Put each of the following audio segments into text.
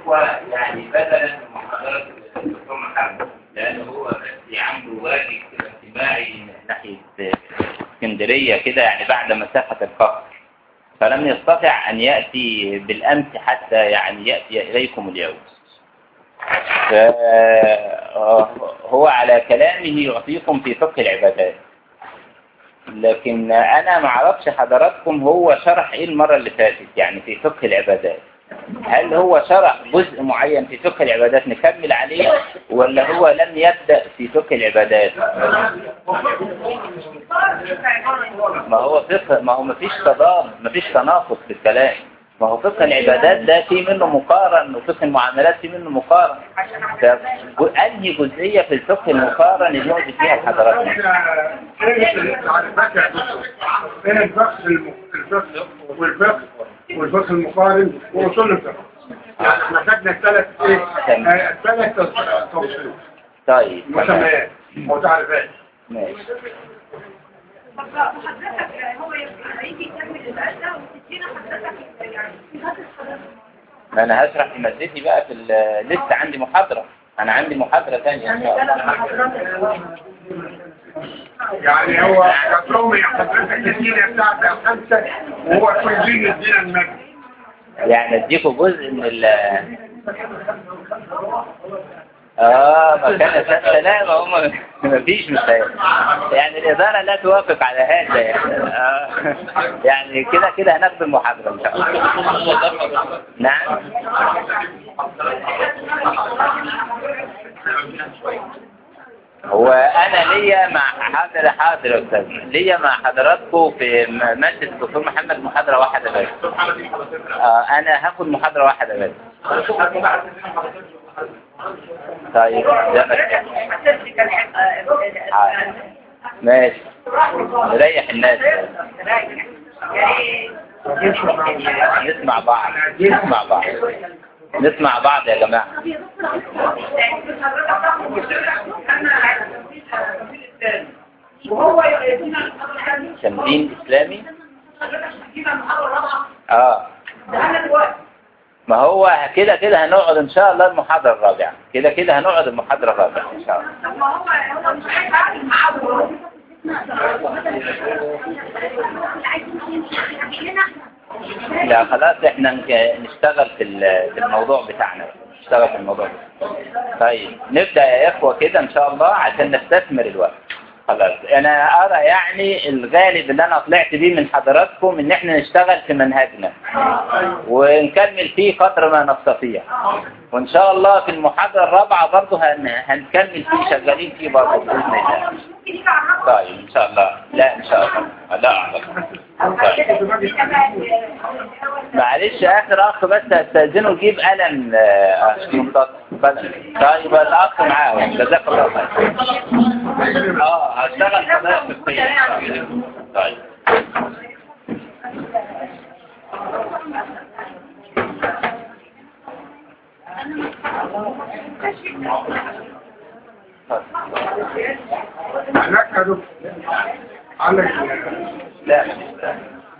الإخوة يعني بدلا من محاضرة الدكتور محمد لأنه هو بس عنده واجب كده اجتماعي ناحية اسكندرية كده يعني بعد مسافة القصر فلم يستطع أن يأتي بالأمس حتى يعني يأتي إليكم اليوم فهو على كلامه يعطيكم في فقه العبادات لكن أنا ما اعرفش حضراتكم هو شرح إيه المرة اللي فاتت يعني في فقه العبادات هل هو شرح جزء معين في فقه العبادات نكمل عليه ولا هو لم يبدأ في فقه العبادات ما هو فقه ما هو ما فيش تضاد ما فيش تناقض في الكلام ما هو فقه العبادات ده في منه مقارن وفقه المعاملات في منه مقارن فأنهي جزئية في الفقه المقارن اللي نقعد فيها حضراتنا بين الفقه الفقه والفقه والفقه المقارن ووصول الفقه يعني احنا خدنا الثلاث ايه الثلاث توصيل طيب تمام. مسميات وتعريفات ماشي حضرتك هو هيجي يكمل الأسئلة وتدينا حضرتك يعني صفات الحضرتك ما انا هشرح في مادتي بقى في ال- لسه عندي محاضرة انا عندي محاضرة ثانية ان شاء الله يعني هو يطلب حضرتك الدين بتاعت الخمسة وهو كل دين يدينا المجد يعني اديكوا جزء من ال اه مكان السادسة لا ما هم ما فيش مثال يعني الإدارة لا توافق على هذا يعني آه يعني كده كده هناخد المحاضرة إن شاء الله نعم هو أنا ليا مع حاضر حاضر يا أستاذ ليا مع حضراتكم في م- مادة الدكتور محمد محاضرة واحدة بس آه أنا هاخد محاضرة واحدة بس طيب ده مكان. حاضر. ماشي نريح الناس نسمع بعض نسمع بعض نسمع بعض يا جماعة وهو يدينا المحاضرة الثانية تمرين إسلامي حضرتك هتدينا المحاضرة الرابعة اه ده أنا دلوقتي ما هو كده كده هنقعد ان شاء الله المحاضرة الرابعة كده كده هنقعد المحاضرة الرابعة ان شاء الله طب ما هو هو مش عايز يعمل المحاضرة لا خلاص احنا نك- نشتغل في ال- في الموضوع بتاعنا بقى. نشتغل في الموضوع بتاعنا. طيب نبدأ يا اخوة كده ان شاء الله عشان نستثمر الوقت خلاص انا ارى يعني الغالب اللي انا طلعت بيه من حضراتكم ان احنا نشتغل في منهجنا ونكمل فيه قدر ما نستطيع وان شاء الله في المحاضرة الرابعة برضه هن... هنكمل فيه شغالين فيه برضه بإذن الله طيب ان شاء الله لا ان شاء الله لا اعلم طيب. معلش اخر اخ بس هستاذنه يجيب قلم آه، منطق قلم طيب الاخ معاه جزاك الله خير اه هشتغل قضايا فقهيه طيب هناك يا دكتور عندك لا لا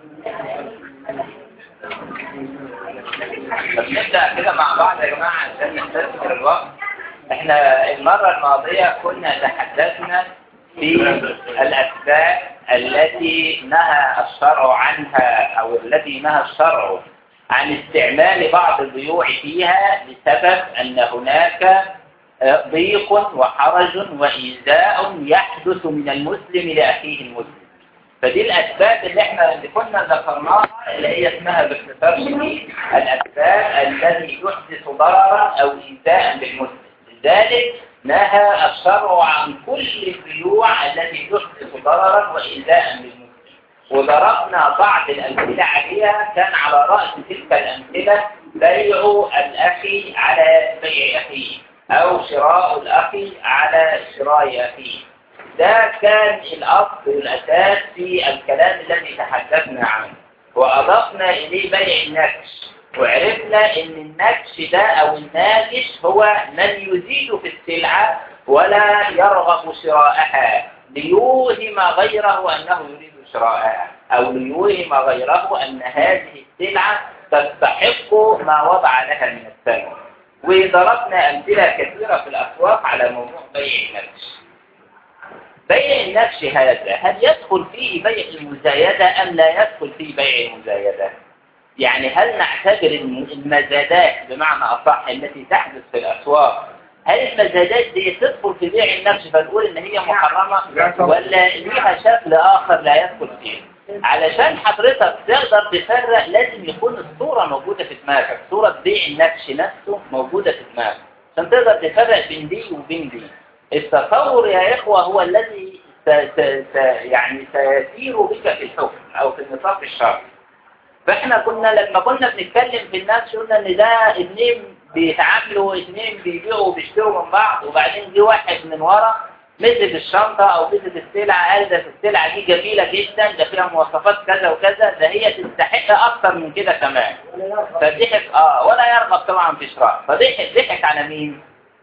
طب نبدأ كده مع بعض يا جماعة عشان نستثمر الوقت احنا المرة الماضية كنا تحدثنا في الأسباب التي نهى الشرع عنها أو التي نهى الشرع عن استعمال بعض البيوع فيها بسبب أن هناك ضيق وحرج وإيذاء يحدث من المسلم لأخيه المسلم فدي الأسباب اللي احنا اللي كنا ذكرناها اللي هي اسمها باختصار شديد الأسباب التي تحدث ضررا أو إيذاء بالمسلم لذلك نهى الشرع عن كل البيوع التي تحدث ضررا وإيذاء بالمسلم وضربنا بعض الأمثلة عليها كان على رأس تلك الأمثلة بيع الأخ على بيع أخيه أو شراء الأخ على شراء أخيه ده كان الأصل والأساس في الكلام الذي تحدثنا عنه وأضفنا إليه بيع النكش وعرفنا ان النكش ده او الناجش هو من يزيد في السلعة ولا يرغب شراءها ليوهم غيره انه يريد شراءها او ليوهم غيره ان هذه السلعة تستحق ما وضع لها من الثمن وضربنا أمثلة كثيرة في الأسواق على موضوع بيع النكش بيع النكش هذا هل يدخل فيه بيع المزايدة أم لا يدخل فيه بيع المزايدة يعني هل نعتبر المزادات بمعنى أصح التي تحدث في الأسواق هل المزادات دي تدخل في بيع النفس فنقول ان هي محرمة ولا ليها شكل اخر لا يدخل فيه علشان حضرتك تقدر تفرق لازم يكون الصورة موجودة في دماغك صورة بيع النفس نفسه موجودة في دماغك عشان تقدر تفرق بين دي وبين دي التصور يا إخوة هو الذي س س س يعني سيسير بك في الحكم أو في النطاق الشرعي فإحنا كنا لما كنا بنتكلم في النفس قلنا إن ده اتنين بيتعاملوا اتنين بيبيعوا وبيشتروا من بعض وبعدين جه واحد من ورا مسك الشنطة أو مسك السلعة قال ده السلعة دي جميلة جدا ده فيها مواصفات كذا وكذا ده هي تستحق أكتر من كده كمان فضحك آه ولا يرغب طبعا في شراء فضحك ضحك على مين؟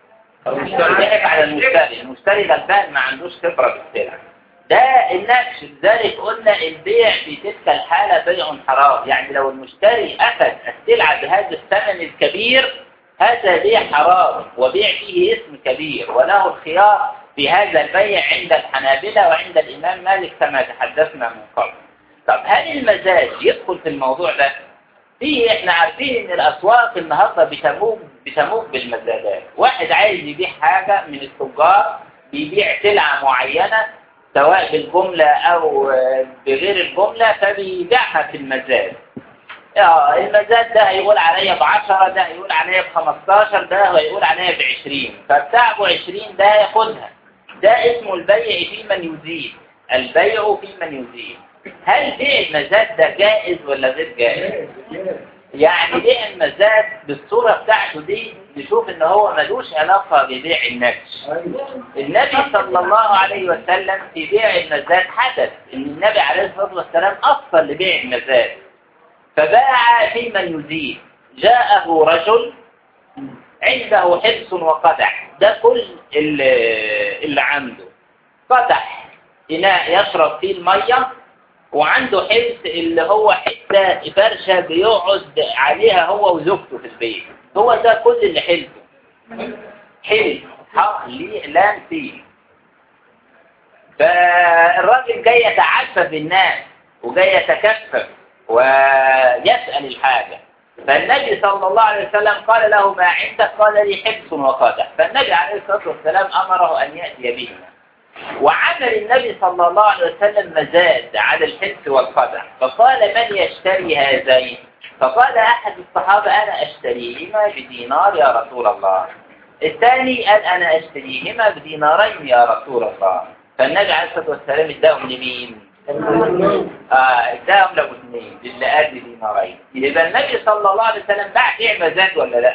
ضحك على المشتري المشتري غلبان ما عندوش خبرة بالسلع ده النكش لذلك قلنا البيع في تلك الحالة بيع حرام يعني لو المشتري أخذ السلعة بهذا الثمن الكبير هذا بيع حرام وبيع فيه اسم كبير وله الخيار في هذا البيع عند الحنابلة وعند الإمام مالك كما تحدثنا من قبل طب هل المزاج يدخل في الموضوع ده؟ فيه احنا عارفين ان الأسواق النهاردة بتموج بتموج بالمزادات واحد عايز يبيع حاجة من التجار بيبيع سلعة معينة سواء بالجملة أو بغير الجملة فبيبيعها في المزاد اه المزاد ده هيقول عليا بعشرة ده هيقول عليا بخمستاشر ده هيقول عليا بعشرين فبتاع ابو عشرين ده ياخدها ده اسمه البيع في من يزيد البيع في من يزيد هل بيع المزاد ده جائز ولا غير جائز يعني بيع المزاد بالصورة بتاعته دي نشوف ان هو ملوش علاقة ببيع النفس النبي صلى الله عليه وسلم في بيع المزاد حدث ان النبي عليه الصلاة والسلام اصل لبيع المزاد فباع في من يزيد جاءه رجل عنده حبس وقدح ده كل اللي, اللي عنده قدح إناء يشرب فيه المية وعنده حبس اللي هو حتة فرشة بيقعد عليها هو وزوجته في البيت هو ده كل اللي حلته حلف حق ليه لام فيه فالراجل جاي يتعفف بالناس وجاي يتكفف ويسأل الحاجة فالنبي صلى الله عليه وسلم قال له ما عندك قال لي حبس وقدح فالنبي عليه الصلاة والسلام أمره أن يأتي بهما وعمل النبي صلى الله عليه وسلم مزاد على الحبس والقدح فقال من يشتري هذين فقال أحد الصحابة أنا أشتريهما بدينار يا رسول الله الثاني قال أنا أشتريهما بدينارين يا رسول الله فالنبي عليه الصلاة والسلام اداهم لمين؟ آه اداهم له اثنين للي قال دينارين يبقى النبي صلى الله عليه وسلم باع بيع مزاد ولا لا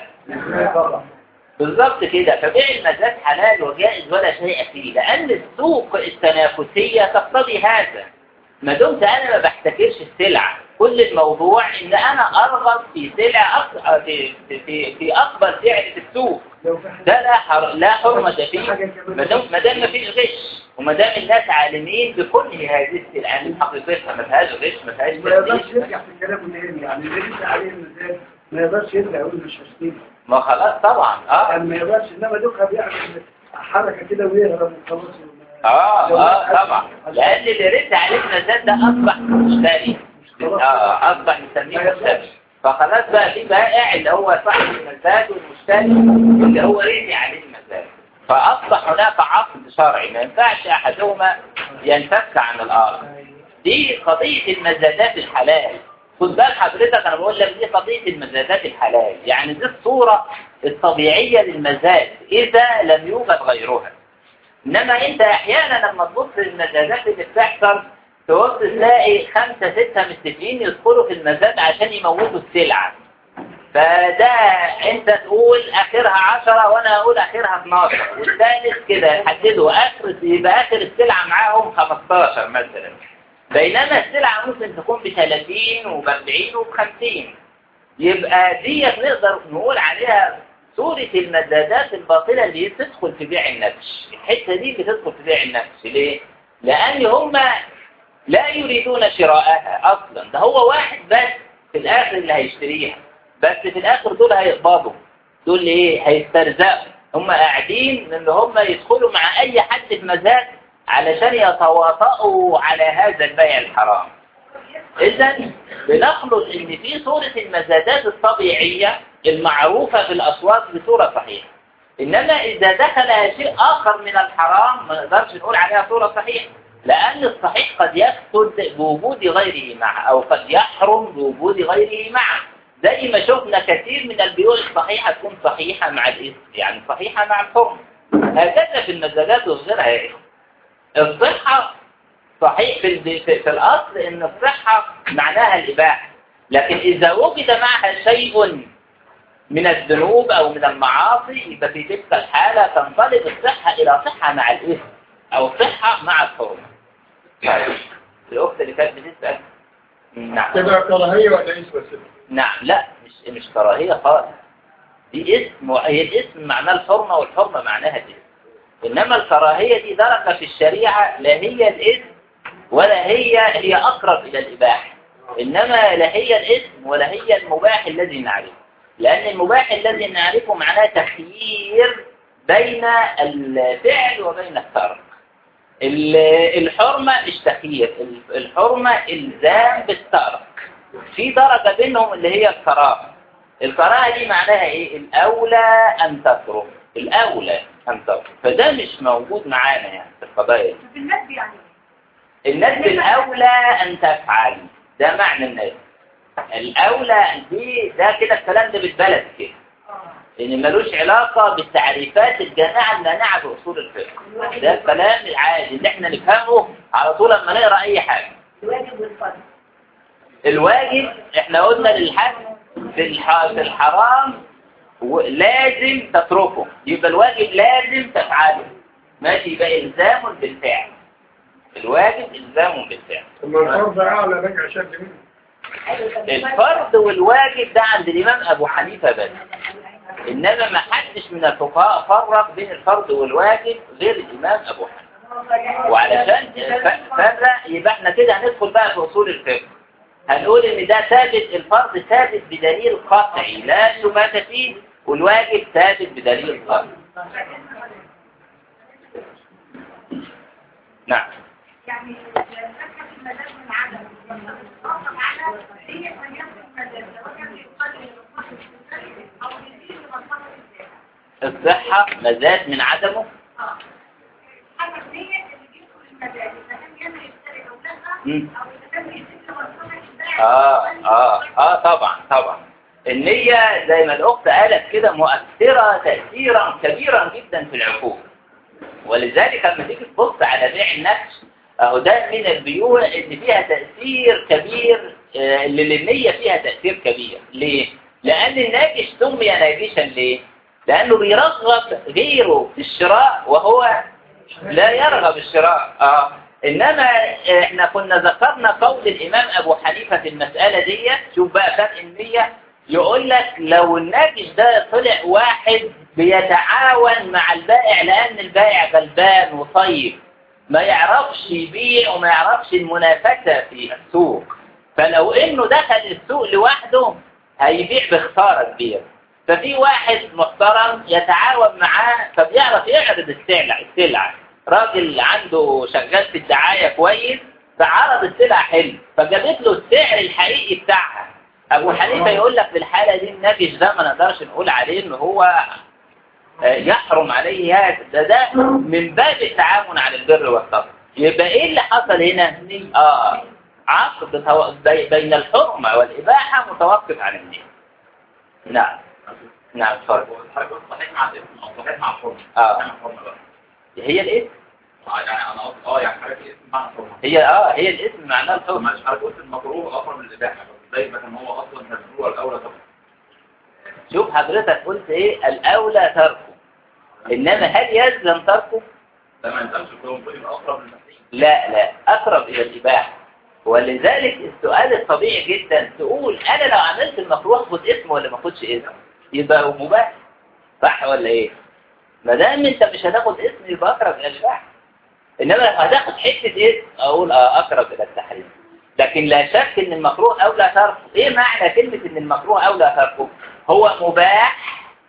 بالظبط كده فبيع المزاد حلال وجائز ولا شيء فيه لأن السوق التنافسية تقتضي هذا ما دمت أنا ما بحتكرش السلعة كل الموضوع إن أنا أرغب في سلع أك... في, في, في أكبر سعر في السوق ده لا, حر... لا حرمة فيه ما دام ما دام ما فيش غش وما دام الناس عالمين بكل هذه السلع يعني حقيقتها ما فيهاش غش ما فيهاش ما يقدرش يرجع في الكلام النهائي يعني اللي لسه عليه المثال ما يقدرش يرجع يقول مش هشتري ما خلاص طبعا اه يعني ما يقدرش انما دوكا بيعمل حركه كده ويهرب وخلاص اه اه طبعا لان اللي رد عليه المزاد ده اصبح مشتري اه اصبح نسميه مشتري فخلاص بقى في بائع اللي هو صاحب المزاد والمشتري اللي هو رد عليه المزاد فاصبح هناك عقد شرعي ما ينفعش احدهما ينفك عن الاخر دي قضيه المزادات الحلال خد بال حضرتك انا بقول لك دي قضيه المزادات الحلال يعني دي الصوره الطبيعيه للمزاد اذا لم يوجد غيرها انما انت احيانا لما تبص للمزادات اللي بتحصل تبص تلاقي خمسة ستة متفقين يدخلوا في المزاد عشان يموتوا السلعة فده انت تقول اخرها عشرة وانا اقول اخرها 12 والثالث كده يحددوا اخر يبقى اخر السلعة معاهم 15 مثلا بينما السلعة ممكن تكون ب 30 وب 40 وب 50 يبقى ديت نقدر نقول عليها صورة المزادات الباطلة اللي تدخل في بيع النفس الحتة دي بتدخل في بيع النفس ليه؟ لأن هم لا يريدون شراءها أصلا ده هو واحد بس في الآخر اللي هيشتريها بس في الآخر دول هيقبضوا دول ايه هيسترزقوا هم قاعدين ان هم يدخلوا مع اي حد في مزاج علشان يتواطئوا على هذا البيع الحرام اذا بنخلص ان في صورة المزادات الطبيعية المعروفة في الاسواق بصورة صحيحة انما اذا دخل شيء اخر من الحرام ما نقدرش نقول عليها صورة صحيحة لان الصحيح قد يفسد بوجود غيره معه او قد يحرم بوجود غيره معه زي ما شفنا كثير من البيوع الصحيحة تكون صحيحة مع الاسم يعني صحيحة مع الحرم هكذا في المزادات وغيرها يا إخوة. الصحة صحيح في, ال- في, في الأصل إن الصحة معناها الإباحة لكن إذا وجد معها شيء من الذنوب أو من المعاصي يبقى في تلك الحالة تنقلب الصحة إلى صحة مع الإثم أو صحة مع الحرم طيب. الأخت اللي كانت بتسأل نعم كده كراهية ولا ايش بس نعم لا مش مش كراهية خالص دي اسم وهي الاسم معناه الحرمة والحرمة معناها الاسم إنما الكراهية دي درجة في الشريعة لا هي الاسم ولا هي هي أقرب إلى الإباحة إنما لا هي الاسم ولا هي المباح الذي نعرفه لأن المباح الذي نعرفه معناه تخيير بين الفعل وبين الترك ال- الحرمة مش تخيير ال- الحرمة إلزام بالترك في درجة بينهم اللي هي الكراهة الكراهة دي معناها إيه الأولى أن تترك الأولى أن تترك فده مش موجود معانا يعني في القضايا دي في الناس يعني الندب الأولى أن تفعل ده معنى الندب الأولى أن دي ده كده الكلام ده بالبلد كده إن ملوش علاقة بالتعريفات الجامعة المانعة بأصول الفقه ده الكلام العادي اللي احنا نفهمه على طول لما نقرأ أي حاجة الواجب والفرض الواجب احنا قلنا للحد في الح- في الحرام و- لازم تتركه يبقى الواجب لازم تفعله ماشي يبقى إلزام بالفعل الواجب إلزام بالفعل ثم الفرض اعلى رجع شد منه الفرض والواجب ده عند الإمام أبو حنيفة بس إنما ما حدش من الفقهاء فرق بين الفرض والواجب غير الإمام أبو حنيفة وعلشان ف- فرق يبقى احنا كده هندخل بقى في أصول الفقه هنقول إن ده ثابت الفرض ثابت بدليل قطعي لا شبهة فيه والواجب ثابت بدليل قطعي نعم يعني فتحة المدار من عدم الأصل على هي من يصل المدار سواء كان يقدر لمصلحة الإنسان أو يزيد لمصلحة الإنسان الصحة مزاد من عدمه اه حاجة هي اللي بيدخل المدار إذا كان ينمي يشتري أو لا مم. أو إذا كان يزيد لمصلحة البائع آه آه آه طبعا طبعا النية زي ما الأخت قالت كده مؤثرة تأثيرا كبيرا جدا في العقول ولذلك لما تيجي تبص على بيع النفس أهو ده من البيوع اللي فيها تأثير كبير آه، اللي للنية فيها تأثير كبير ليه؟ لأن الناجش سمي ناجشا ليه؟ لأنه بيرغب غيره في الشراء وهو لا يرغب الشراء آه. إنما إحنا كنا ذكرنا قول الإمام أبو حنيفة في المسألة دي شوف بقى فرق النية يقول لك لو الناجش ده طلع واحد بيتعاون مع البائع لأن البائع غلبان وطيب ما يعرفش يبيع وما يعرفش المنافسة في السوق فلو إنه دخل السوق لوحده هيبيع بخسارة كبيرة ففي واحد محترم يتعاون معاه فبيعرف يعرض السلع السلعة راجل عنده شغال في الدعاية كويس فعرض السلع حلو فجابت له السعر الحقيقي بتاعها أبو حنيفة يقول لك في الحالة دي النجش ده ما نقدرش نقول عليه إن هو آه، يحرم عليه هذا ده ده من باب التعاون على البر والتقوى يبقى ايه اللي حصل هنا اه عقد تو- بي- بين الحرمة والإباحة متوقف عن النية نعم نعم اتفضل صحيح مع الاسم او صحيح مع الحرمه آه. يعني الحرمه بقى هي الاسم آه، يعني انا قصدي اه يعني حاجه في اسم معنى الحرمه هي اه هي الاسم معناه الحرمة مش عارف قلت المكروه اقرب من الاباحه زي ما كان هو اصلا مشروع الاولى طبعا شوف حضرتك قلت ايه الأولى تركه إنما هل يلزم تركه ده ما ينفعش يكون يبقى اقرب من المسيح لا لا أقرب إلى الإباحة ولذلك السؤال الطبيعي جدا تقول أنا لو عملت المكروه خد اسم ولا ما خدش اسم يبقى مباح صح ولا إيه ما دام أنت مش هتاخد اسم يبقى أقرب إلى الإباحة إنما لو هتاخد حتة اسم أقول آه أقرب إلى التحريم لكن لا شك إن المكروه أولى تركه إيه معنى كلمة إن المكروه أولى تركه هو مباح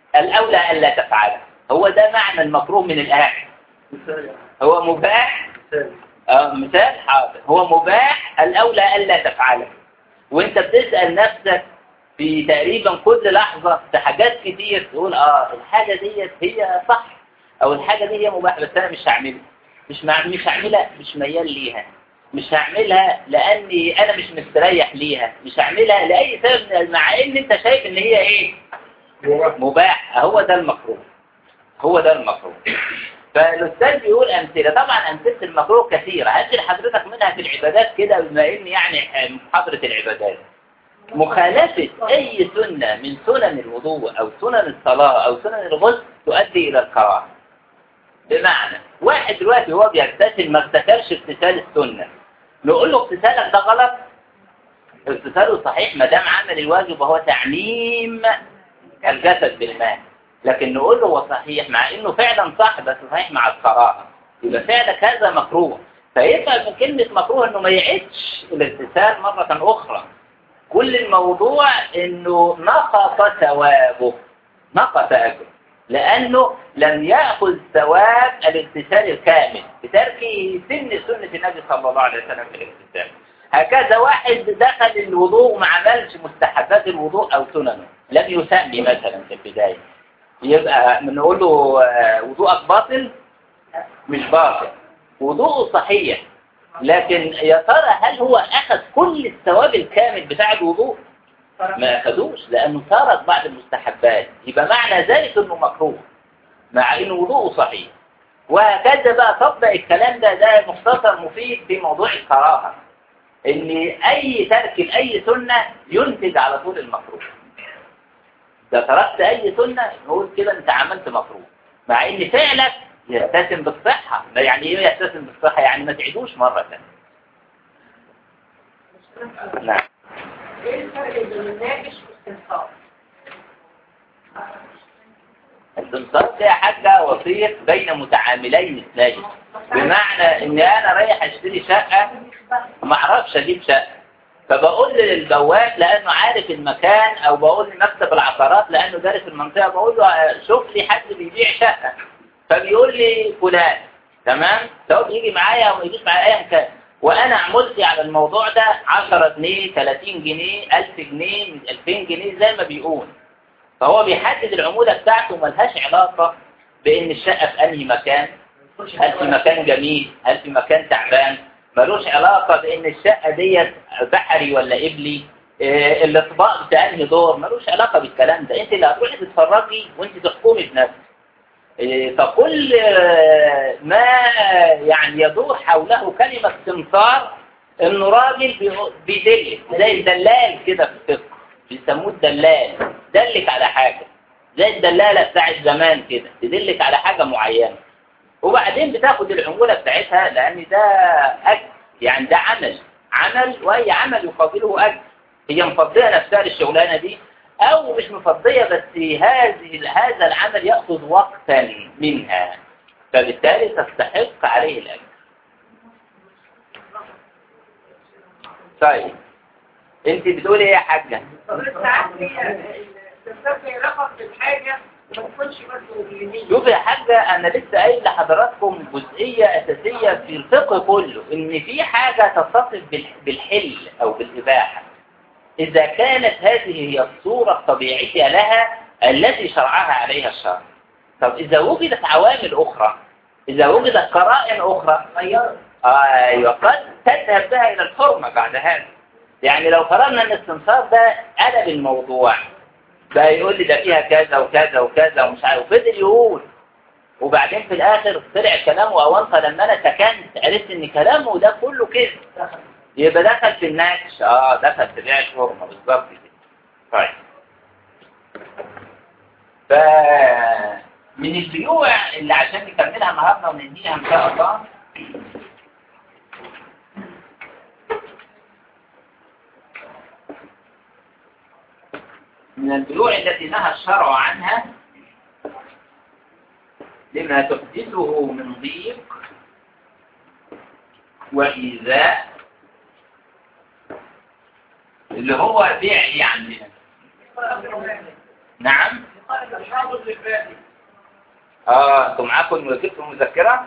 الأولى ألا تفعله هو ده معنى المكروه من الآخر هو مباح آه مثال حاضر هو مباح الأولى ألا تفعله وانت بتسأل نفسك في تقريبا كل لحظة في حاجات كتير تقول اه الحاجة ديت هي صح او الحاجة دي هي مباح بس انا مش هعملها مش مع... مش هعملها مش ميال ليها مش هعملها لاني انا مش مستريح ليها مش هعملها لاي سبب مع ان انت شايف ان هي ايه مباح هو ده المكروه هو ده المكروه فالاستاذ بيقول امثله طبعا امثله المكروه كثيره هدي لحضرتك منها في العبادات كده بما ان يعني محاضره العبادات مخالفه اي سنه من سنن الوضوء او سنن الصلاه او سنن الغسل تؤدي الى الكراهه بمعنى واحد دلوقتي هو بيغتسل ما اغتسلش اغتسال السنه نقول له اغتسالك ده غلط اغتساله صحيح ما دام عمل الواجب وهو تعميم الجسد بالماء لكن نقول له هو صحيح مع انه فعلا صح بس صحيح مع القراءة يبقى فعلك هذا مكروه فيفهم من كلمة مكروه انه ما يعيدش الاغتسال مرة اخرى كل الموضوع انه نقص ثوابه نقص اجره لانه لم يأخذ ثواب الاغتسال الكامل بتركه سن سنة النبي صلى الله عليه وسلم في الاغتسال هكذا واحد دخل الوضوء وما عملش مستحبات الوضوء او سننه لم يسمي مثلا في البداية يبقى بنقول له وضوءك باطل مش باطل وضوءه صحيح لكن يا ترى هل هو أخذ كل الثواب الكامل بتاع الوضوء ما أخذوش لأنه ترك بعض المستحبات يبقى معنى ذلك أنه مكروه مع أنه وضوءه صحيح وهكذا بقى طبق الكلام ده ده مختصر مفيد في موضوع الكراهة ان اي ترك لاي سنة ينتج على طول المكروه إذا تركت أي سنة نقول كده أنت عملت مكروه مع إن فعلك يتسم بالصحة يعني إيه يتسم بالصحة يعني ما تعيدوش مرة ثانية نعم ايه الفرق بين الناقش والاستنصار؟ الاستنصار ده حاجة وسيط بين متعاملين اثنين بمعنى إن أنا رايح أشتري شقة وما أعرفش أجيب شقة فبقول للبواب لأنه عارف المكان أو بقول لمكتب العقارات لأنه دارس المنطقة بقول له شوف لي حد بيبيع شقة فبيقول لي فلان تمام سواء بيجي معايا أو ما يجيش معايا أيا كان وأنا عملتي على الموضوع ده 10 جنيه 30 جنيه 1000 جنيه 2000 جنيه زي ما بيقول فهو بيحدد العمولة بتاعته ملهاش علاقة بإن الشقة في أنهي مكان هل في مكان جميل هل في مكان تعبان ملوش علاقة بإن الشقة ديت بحري ولا إبلي إيه الاطباق بتاع انهي دور ملوش علاقة بالكلام ده انت اللي هتروحي تتفرجي وانت تحكمي بنفسك إيه فكل ما يعني يدور حوله كلمة سمسار انه راجل بيدلك زي الدلال كده في الفقه بيسموه الدلال دلك على حاجة زي الدلالة بتاعت زمان كده تدلك على حاجة معينة وبعدين بتاخد العمولة بتاعتها لأن ده أجر يعني ده عمل عمل وهي عمل يقابله أجر هي مفضية نفسها للشغلانة دي أو مش مفضية بس هذه هذا العمل يأخذ وقتا منها فبالتالي تستحق عليه الأجر طيب انت بتقولي ايه يا حاجة ساعات هي رفض الحاجة ما تكونش برضه شوف يا حاجة أنا لسه قايل لحضراتكم جزئية أساسية في الفقه كله إن في حاجة تتصف بالحل أو بالإباحة إذا كانت هذه هي الصورة الطبيعية لها التي شرعها عليها الشرع طب إذا وجدت عوامل أخرى إذا وجدت قرائن أخرى أيوة قد تذهب بها إلى الحرمة بعد هذا يعني لو فرضنا أن الاستنصار ده قلب الموضوع بقى يقول لي ده فيها كذا وكذا وكذا ومش عارف وفضل يقول وبعدين في الاخر طلع كلامه اوانطه لما انا سكنت عرفت ان كلامه ده كله كده يبقى دخل في النكش اه دخل في بيع الحرمه بالظبط كده طيب ف من البيوع اللي عشان نكملها النهارده ونديها ان شاء الله من البيوع التي نهى الشرع عنها لما تحدثه من ضيق وإيذاء اللي هو بيع عندنا نعم اه انتوا معاكم جبتوا مذكرة؟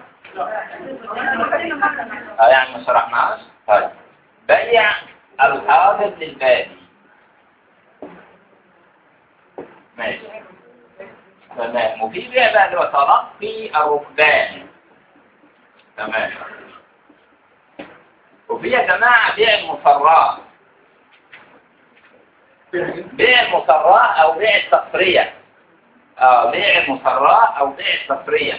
اه يعني ما شرحناهاش؟ طيب بيع الحاضر للبادي ماشي تمام وفي بيع بقى اللي هو تلقي الركبان تمام وفي يا جماعة بيع المفراء بيع المفراء او بيع التصرية اه بيع المفراء او بيع التصرية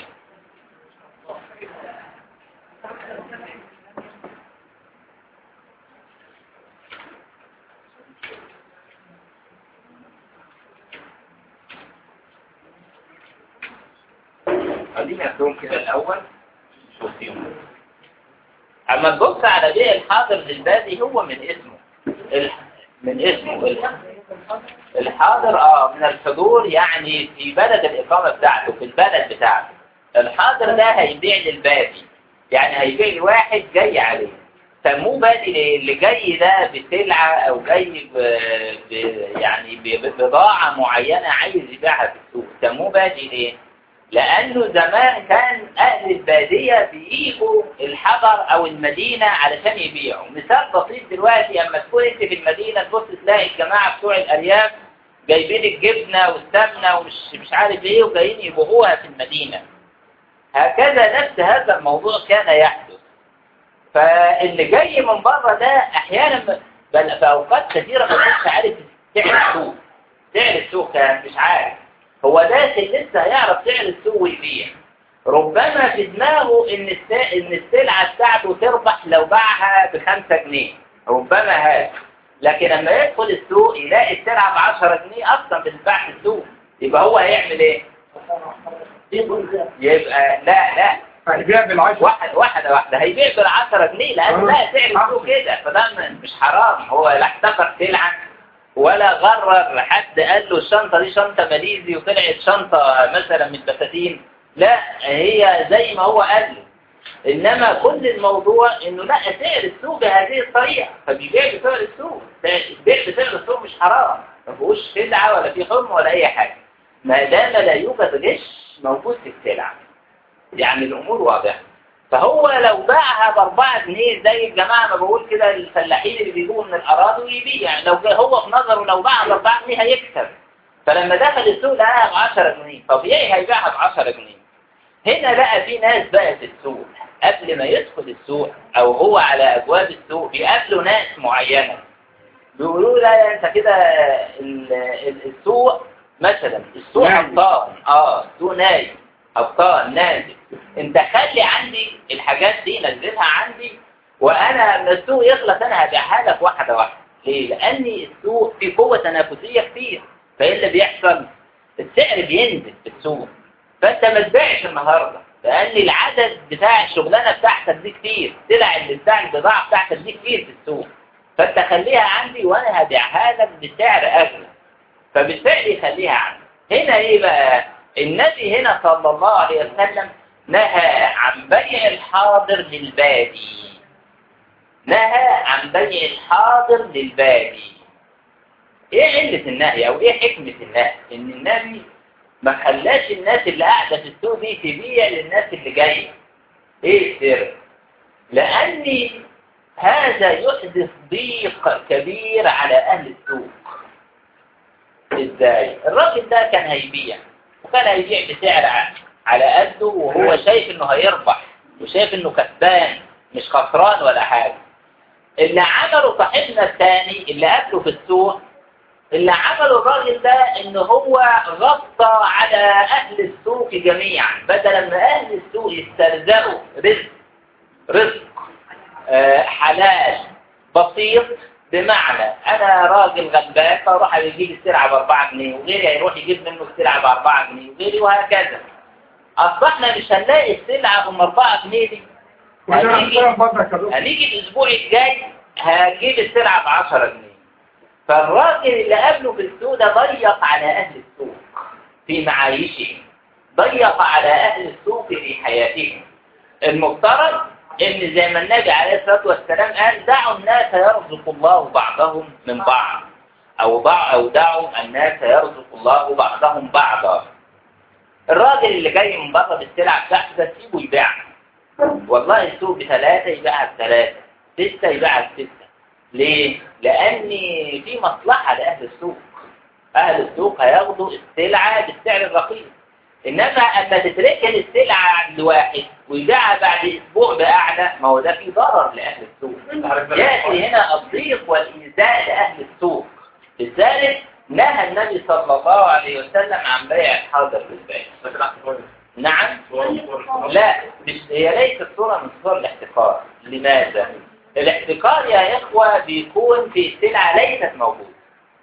خلينا نقول كده الاول شوف فيهم اما تبص على بيع الحاضر للبادي هو من اسمه الح... من اسمه الح... الحاضر اه من الحضور يعني في بلد الإقامة بتاعته في البلد بتاعته الحاضر ده هيبيع للبادي يعني هيبيع لواحد جاي عليه سموه بادي ليه؟ اللي جاي ده بسلعة أو جاي ب... ب... يعني ب- ببضاعة معينة عايز يبيعها في السوق سموه بادي ليه؟ لأنه زمان كان أهل البادية بيجوا الحضر أو المدينة علشان يبيعوا مثال بسيط دلوقتي أما تكون أنت في المدينة تبص تلاقي الجماعة بتوع الأرياف جايبين الجبنة والسمنة ومش مش عارف إيه وجايين يبيعوها في المدينة هكذا نفس هذا الموضوع كان يحدث فاللي جاي من بره ده أحيانا ب- بل في أوقات كثيرة ما كنتش عارف سعر السوق سعر السوق كان مش عارف هو داخل لسه هيعرف سعر السوق ويبيع ربما في دماغه ان الس- ان السلعه بتاعته تربح لو باعها بخمسة جنيه ربما هذا لكن لما يدخل السوق يلاقي السلعه ب 10 جنيه اصلا بتتباع في السوق يبقى هو هيعمل ايه؟ يبقى لا لا هيبيع بالعشرة واحد واحدة واحدة هيبيع بال 10 جنيه لأن لا سعر السوق كده فده م- مش حرام هو لا احتكر سلعة ولا غرر حد قال له الشنطة دي شنطة ماليزي وطلعت شنطة مثلا من بساتين لا هي زي ما هو قال له إنما كل الموضوع إنه لا سعر السوق بهذه الطريقة فبيبيع بسعر السوق البيع بسعر السوق مش حرام ما فيهوش سلعة ولا في حرم ولا أي حاجة ما دام لا يوجد غش موجود في السلعة يعني الأمور واضحة فهو لو باعها بأربعة جنيه زي الجماعة ما بقول كده الفلاحين اللي بيجوا من الأراضي ويبيع لو جا- هو في نظره لو باعها بأربعة جنيه هيكسب فلما دخل السوق لقاها ب 10 جنيه طبيعي هيبيعها ب 10 جنيه هنا لقى في ناس بقى في السوق قبل ما يدخل السوق أو هو على أبواب السوق بيقابلوا ناس معينة بيقولوا لا انت كده ال- ال- السوق مثلا السوق نايم. ابطال اه السوق نايم ابطال نازل انت خلي عندي الحاجات دي نزلها عندي وانا لما السوق يخلص انا هبيعها لك واحده واحده ليه؟ لان السوق في قوه تنافسيه كتير فايه اللي بيحصل؟ السعر بينزل في السوق فانت ما تبيعش النهارده لان العدد بتاع الشغلانه بتاعتك دي كتير سلع اللي بتاع البضاعه بتاعتك دي كتير في السوق فانت خليها عندي وانا هبيعها لك بسعر اغلى فبالفعل خليها عندي هنا ايه بقى النبي هنا صلى الله عليه وسلم نهى عن بيع الحاضر للبادي نهى عن بيع الحاضر للبادي ايه علة النهي او ايه حكمة النهي ان النبي ما خلاش الناس اللي قاعدة في السوق دي تبيع للناس اللي جاية ايه السر لان هذا يحدث ضيق كبير على اهل السوق ازاي الراجل ده كان هيبيع وكان هيبيع بسعر ع- على قده وهو شايف انه هيربح وشايف انه كسبان مش خسران ولا حاجة اللي عمله صاحبنا الثاني اللي قابله في السوق اللي عمله الراجل ده ان هو غطى على اهل السوق جميعا بدلا ما اهل السوق يسترزقوا رزق رزق آه، حلال بسيط بمعنى انا راجل غلبان فاروح اجيب السلعه ب 4 جنيه وغيري هيروح يجيب منه السلعه ب 4 جنيه وغيري وهكذا اصبحنا مش هنلاقي السلعه ب 4 جنيه دي وأنا هنيجي أحترم فضلك يا دكتور. هنيجي الاسبوع الجاي هجيب السلعه ب 10 جنيه فالراجل اللي قابله في السوق ده ضيق على اهل السوق في معايشهم ضيق على اهل السوق في حياتهم المفترض ان زي ما النبي عليه الصلاه والسلام قال دعوا الناس يرزق الله بعضهم من بعض أو ضع أو دعوا الناس يرزق الله بعضهم بعضا الراجل اللي جاي من بره بالسلع بتاعته ده سيبه يبيعها والله السوق بثلاثة يبيعها بثلاثة ستة يبيعها بستة ليه؟ لأن في مصلحة لأهل السوق أهل السوق هياخدوا السلعة بالسعر الرخيص إنما أما تتركن السلعة عند واحد ويبيعها بعد أسبوع بأعلى ما هو ده في ضرر لأهل السوق يأتي هنا الضيق والإيذاء لأهل السوق لذلك نهى النبي صلى الله عليه وسلم عن بيع الحاضر بالبيع نعم لا مش هي ليست صورة من صور الاحتكار لماذا؟ الاحتكار يا إخوة بيكون في سلعة ليست موجودة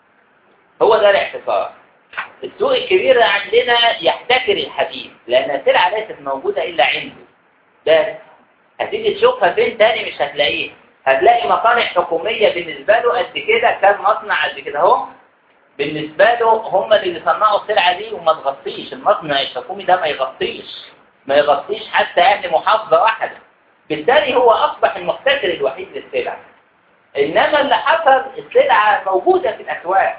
هو ده الاحتكار السوق الكبير عندنا يحتكر الحديد لأن السلعة ليست موجودة إلا عنده بس هتيجي تشوفها فين تاني مش هتلاقيها هتلاقي مصانع حكومية بالنسبة له قد كده كان مصنع قد كده اهو بالنسبة له هم اللي بيصنعوا السلعة دي وما تغطيش المصنع الحكومي ده ما يغطيش ما يغطيش حتى أهل محافظة واحدة بالتالي هو أصبح المحتكر الوحيد للسلع إنما اللي حصل السلعة موجودة في الأسواق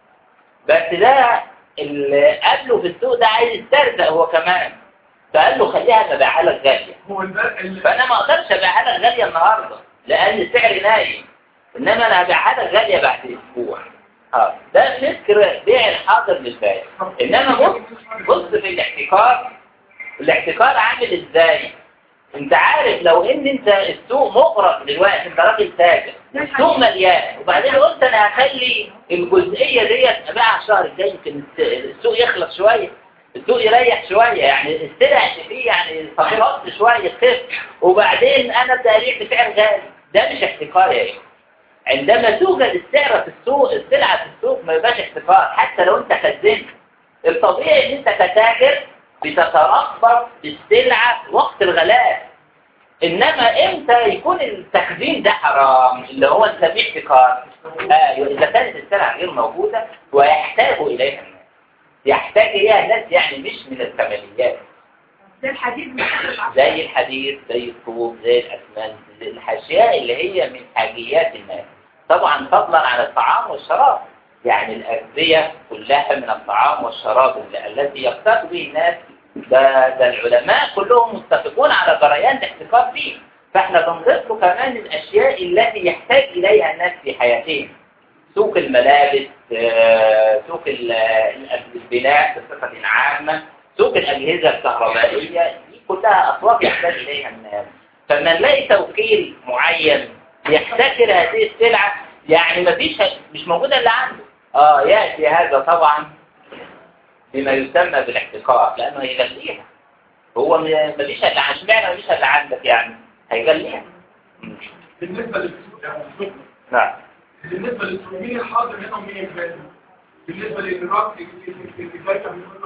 بس ده اللي قبله في السوق ده عايز يسترزق هو كمان فقال له خليها مبيعها لك غالية هو ده اللي فأنا ما أقدرش أبيعها لك غالية النهاردة لأن السعر نايم إنما أنا هبيعها لك غالية بعد أسبوع اه ده فكر بيع الحاضر للبائع إنما بص بص في الاحتكار الاحتكار عامل إزاي انت عارف لو ان انت السوق مغرق دلوقتي انت راجل تاجر السوق مليان وبعدين قلت انا هخلي الجزئيه ديت ابيعها الشهر الجاي يمكن السوق يخلص شويه السوق يريح شويه يعني السلع اللي فيه يعني تخلص شويه خف وبعدين انا ابدا ابيع بسعر غالي ده مش احتكار يا اخي عندما توجد السعر في السوق السلعه في السوق ما يبقاش احتكار حتى لو انت خزنت الطبيعي ان انت كتاجر بتتربط بالسلعة وقت الغلاء إنما إمتى يكون التخزين ده حرام اللي هو السبيع احتكار آه إذا كانت السلعة غير موجودة ويحتاج إليها الناس يحتاج إليها الناس يعني مش من الكماليات ده الحديد مش زي الحديد زي الطوب زي الأسمنت زي الأشياء اللي هي من حاجيات الناس طبعا فضلا عن الطعام والشراب يعني الأغذية كلها من الطعام والشراب التي يقتات به الناس ده, ده العلماء كلهم متفقون على جريان الاحتكار فيه فاحنا بنضيف له كمان الأشياء التي يحتاج إليها الناس في حياتهم سوق الملابس آه، سوق ال- البناء بصفة عامة سوق الأجهزة الكهربائية دي كلها أسواق يحتاج إليها الناس فلما نلاقي توكيل معين يحتكر هذه السلعة يعني مفيش مش موجودة إلا عنده اه يأتي هذا طبعا بما يسمى بالاحتكار لأنه هيغليها هو م- مفيش إلا اشمعنى مفيش إلا عندك يعني هيغليها مم. بالنسبة للسوق يعني نعم بالنسبة للسوق مين الحاضر هنا ومين الجاي بالنسبة للراجل اللي جاي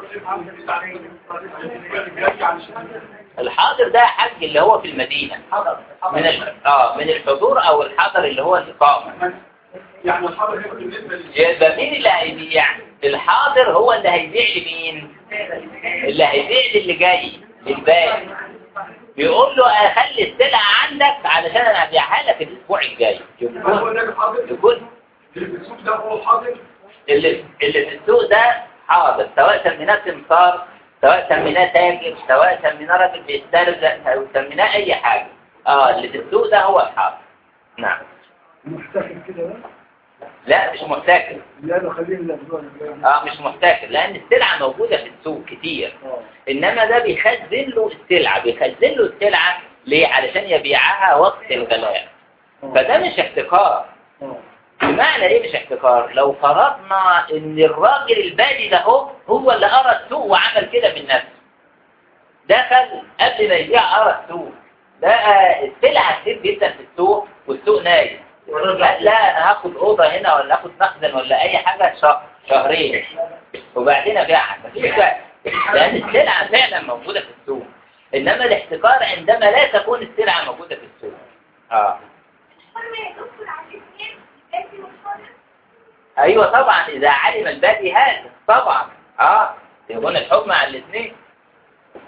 جاي علشان الحاضر ده حج اللي هو في المدينة من ال... اه من الحضور او الحضر اللي هو الإقامة يعني الحاضر هنا بالنسبة لل يبقى مين اللي هيبيع الحاضر هو اللي هيبيع لمين اللي هيبيع للي جاي للبائع بيقول له اخلي السلعة عندك علشان انا هبيعها لك الاسبوع الجاي يبقى هو يكون ده الحاضر يكون اللي في السوق ده هو الحاضر اللي اللي في السوق ده حاضر سواء سميناه سمسار سواء سميناه تاجر سواء سميناه راجل بيسترزق او سميناه اي حاجة اه اللي في السوق ده هو الحاضر نعم محتكر كده ده لا مش محتكر لا ده خليه الأسبوع الجاي اه مش محتكر لان السلعة موجودة في السوق كتير انما ده بيخزن له السلعة بيخزن له السلعة ليه علشان يبيعها وقت الغلاء فده مش احتكار بمعنى ايه مش احتكار لو فرضنا ان الراجل البادي ده هو هو اللي قرا السوق وعمل كده من نفسه دخل قبل ما يبيع قرا السوق لقى السلعة كتير جدا في السوق والسوق نايم لا لا انا هاخد اوضه هنا ولا هاخد مخزن ولا اي حاجه شهر شهرين وبعدين ابيعها مفيش وقت لان السلعه فعلا موجوده في السوق انما الاحتكار عندما لا تكون السلعه موجوده في السوق اه ايوه طبعا اذا علم البادي هذا طبعا اه يكون الحكم على الاثنين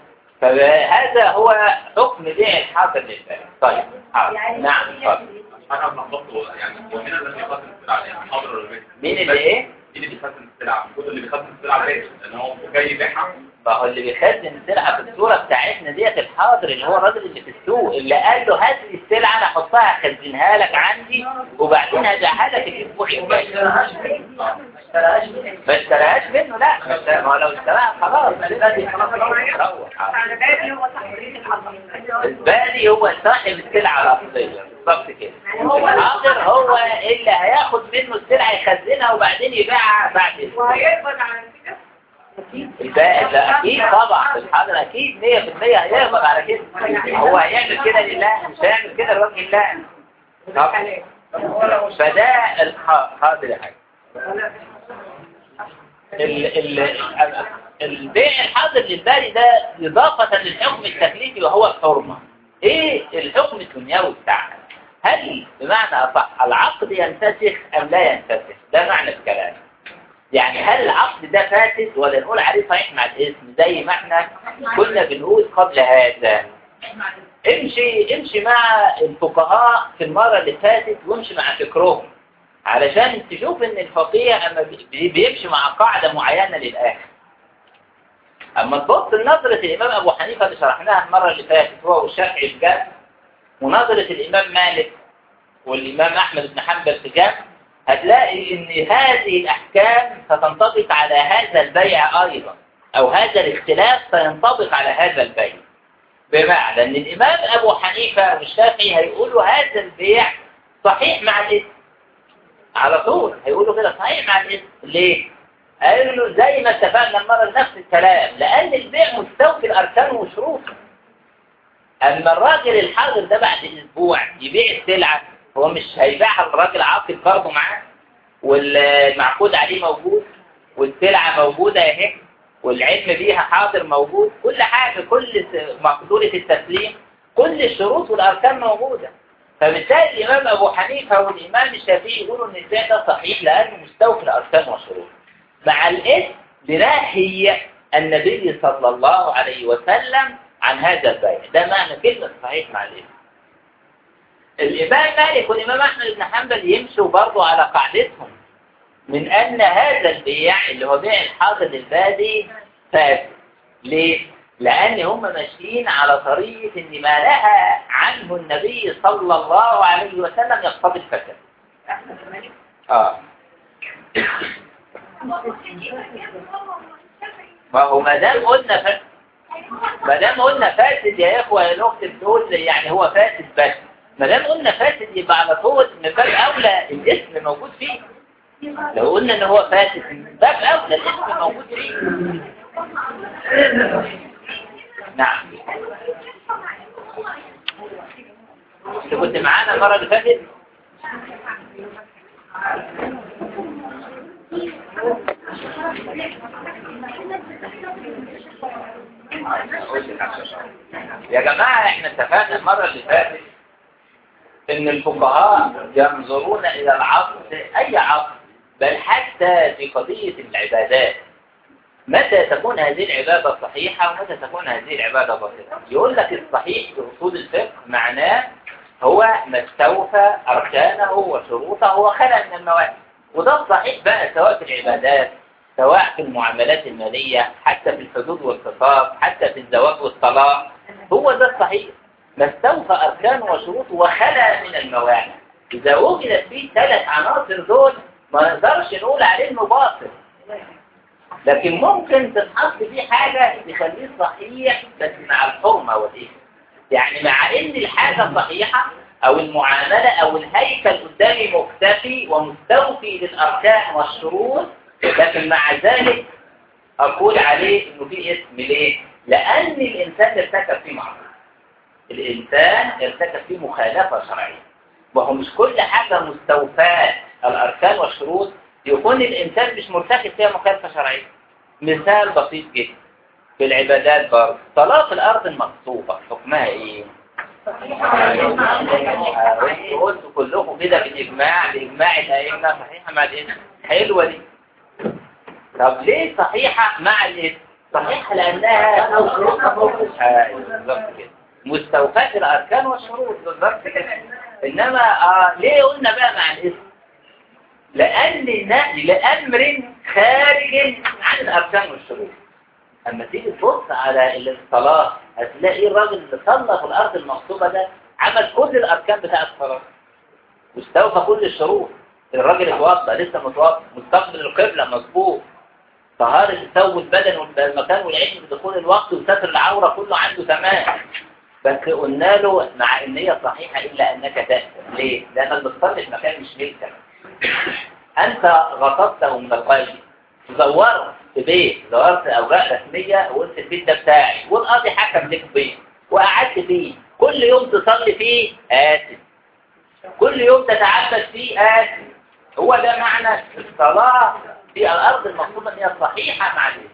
فهذا هو حكم بيع الحاضر للبائع طيب حاضر. نعم اتفضل انا بنحطه يعني هو مين اللي بيخزن السلعه يعني حاضر ولا بيت مين اللي ايه؟ مين اللي بيخزن السلعه المفروض اللي بيخزن السلعه بيت لان هو جاي يبيعها ما هو اللي بيخزن السلعة في الصورة بتاعتنا ديت الحاضر اللي هو الراجل اللي في السوق اللي قال له هات لي السلعة انا احطها اخزنها لك عندي وبعدين هبيعها لك تجيب بوحي ما اشتراهاش منه ما اشتراهاش منه لا ما اشترا- ما هو لو اشتراها خلاص البادي خلاص روح على بالي هو صاحب الحضر البادي هو صاحب السلعة الأصلية بالظبط كده الحاضر هو اللي هياخد منه السلعة يخزنها وبعدين يبيعها بعد اسبوع. وهيقبض على كده الباقي لا اكيد طبعا الحاضر اكيد 100% هيقبض على كده هو هيعمل كده لله مش هيعمل كده لوجه الله طبعا فده الحاضر يا حاج ال ال البيع الحاضر للباري ده إضافة للحكم التكليفي وهو الحرمة إيه الحكم الدنيوي بتاعنا هل بمعنى أصح العقد ينتسخ أم لا ينتسخ ده معنى الكلام يعني هل العقد ده فاسد ولا نقول عليه صحيح مع الاسم زي ما احنا كنا بنقول قبل هذا امشي امشي مع الفقهاء في المرة اللي فاتت وامشي مع فكرهم علشان تشوف ان الفقيه اما بي- بيمشي مع قاعدة معينة للآخر اما تبص لنظرة الامام ابو حنيفة اللي شرحناها المرة اللي فاتت هو والشافعي في جنب ونظرة الامام مالك والامام احمد بن حنبل في جنب هتلاقي ان هذه الاحكام ستنطبق على هذا البيع ايضا او هذا الاختلاف سينطبق على هذا البيع بمعنى ان الامام ابو حنيفة والشافعي هيقولوا هذا البيع صحيح مع الاسم على طول هيقولوا كده صحيح مع الاسم ليه؟ قالوا له زي ما اتفقنا المرة نفس الكلام لأن البيع مستوفي الأركان وشروطه أما الراجل الحاضر ده بعد أسبوع يبيع السلعة هو مش هيبيعها الراجل عاقد برضه معاه والمعقود عليه موجود والسلعة موجودة اهي والعلم بيها حاضر موجود كل حاجة كل س- مقدورة التسليم كل الشروط والأركان موجودة فبالتالي الإمام أبو حنيفة والإمام الشافعي يقولوا إن البيع ده صحيح لأنه مستوفي الأركان والشروط مع الاسم لنهي النبي صلى الله عليه وسلم عن هذا البيع ده معنى كلمة صحيح مع الاسم الإمام مالك والإمام أحمد بن حنبل يمشوا برضو على قاعدتهم من أن هذا البيع اللي هو بيع الحاضر للبادي فاسد ليه؟ لأن هم ماشيين على طريقة إن ما نهى عنه النبي صلى الله عليه وسلم يقتضي الفساد آه ما هو ما دام قلنا ف... ما دام قلنا فاسد يا اخوه يا الاخت بتقول يعني هو فاسد بس ما دام قلنا فاسد يبقى على طول من باب اولى الاسم موجود فيه لو قلنا ان هو فاسد من باب اولى الاسم موجود فيه نعم انت كنت معانا المره اللي فاتت يا جماعة احنا اتفقنا المرة اللي فاتت ان الفقهاء ينظرون الى العقد اي عقد بل حتى في قضية العبادات متى تكون هذه العبادة صحيحة ومتى تكون هذه العبادة باطلة يقول لك الصحيح في أصول الفقه معناه هو ما استوفى أركانه وشروطه وخلى من المواد وده الصحيح بقى سواء في العبادات سواء في المعاملات المالية حتى في الحدود والخطاب حتى في الزواج والطلاق هو ده الصحيح ما استوفى أركانه وشروطه وخلى من الموانع إذا وجدت فيه ثلاث عناصر دول ما نقدرش نقول عليه إنه باطل لكن ممكن تتحط فيه حاجة تخليه صحيح بس مع الحرمة والإثم يعني مع إن الحاجة صحيحة أو المعاملة أو الهيكل قدامي مكتفي ومستوفي للأركان والشروط لكن مع ذلك أقول عليه إنه فيه اسم ليه؟ لأن الإنسان ارتكب فيه معصية الإنسان ارتكب فيه مخالفة شرعية وهو مش كل حاجة مستوفاة الأركان والشروط يكون الإنسان مش مرتكب فيها مخالفة شرعية مثال بسيط جدا في العبادات برضه طلاق الأرض المغصوبة حكمها إيه؟ وانتوا قلتوا كلكم كده بالإجماع بإجماع الأئمة صحيحة مع الإسم حلوة دي طب ليه صحيحة مع الإسم؟ صحيحة لأنها أيوة، بالظبط كده مستوفاة الأركان والشروط بالظبط كده إنما آه ليه قلنا بقى مع الاسم لأن النقل لأمر خارج عن الأركان والشروط أما تيجي تبص على الصلاة هتلاقي الراجل اللي صلى في الأرض المغصوبة ده عمل كل الأركان بتاع الصلاة واستوفى كل الشروط الراجل اتوضى لسه متوضى مستقبل القبلة مظبوط طهارة الثوب البدن والمكان والعلم بدخول الوقت وستر العورة كله عنده تمام بس قلنا له مع ان هي صحيحة إلا أنك تأثم ليه؟ لأنك بتصلي في مكان مش ملكك أنت غطسته من الغيب زورت في بيت زورت أوراق رسمية وقلت البيت ده بتاعي والقاضي حكم لك بيه وقعدت فيه كل يوم تصلي فيه آسف كل يوم تتعبد فيه آسف هو ده معنى الصلاة في الأرض المفروض أن هي صحيحة مع دي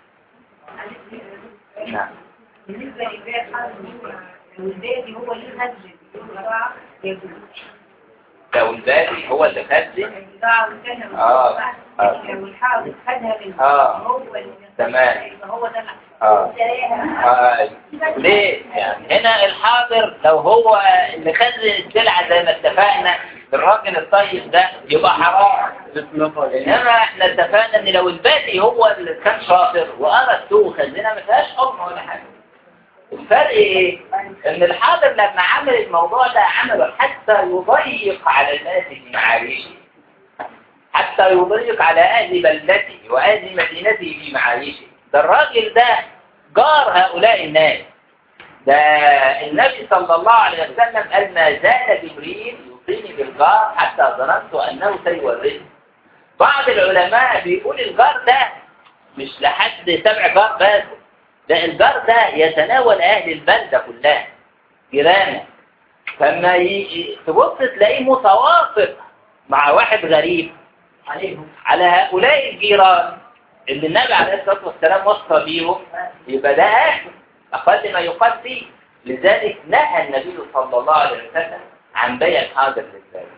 نعم بالنسبة للبيت حاجة البيت هو اللي ينزل البضاعة يجوز لو الباقي هو اللي خد البضاعة كان آه. آه. والحاضر خدها من آه. هو اللي تمام. هو ده آه. آه. ليه؟ يعني هنا الحاضر لو هو اللي خد السلعة زي ما اتفقنا الراجل الطيب ده يبقى حرام انما احنا اتفقنا ان لو الباقي هو اللي كان شاطر وقرا السوق وخزنها ما فيهاش حكم ولا حاجه الفرق ايه؟ ان الحاضر لما عمل الموضوع ده عمله حتى يضيق على الناس في معايشه حتى يضيق على اهل بلدته واهل مدينته في معايشه ده الراجل ده جار هؤلاء الناس ده النبي صلى الله عليه وسلم قال ما زال جبريل يوصيني بالجار حتى ظننت انه سيورثني بعض العلماء بيقول الجار ده مش لحد سبع جار بس ده الجار ده يتناول اهل البلده كلها جيرانه فما ي... تبص تلاقيه متواصل مع واحد غريب عليهم على هؤلاء الجيران اللي النبي عليه الصلاة والسلام وصى بيهم يبقى ده أهل أقل ما يقال فيه لذلك نهى النبي صلى الله عليه وسلم عن بيع الحاضر للبائع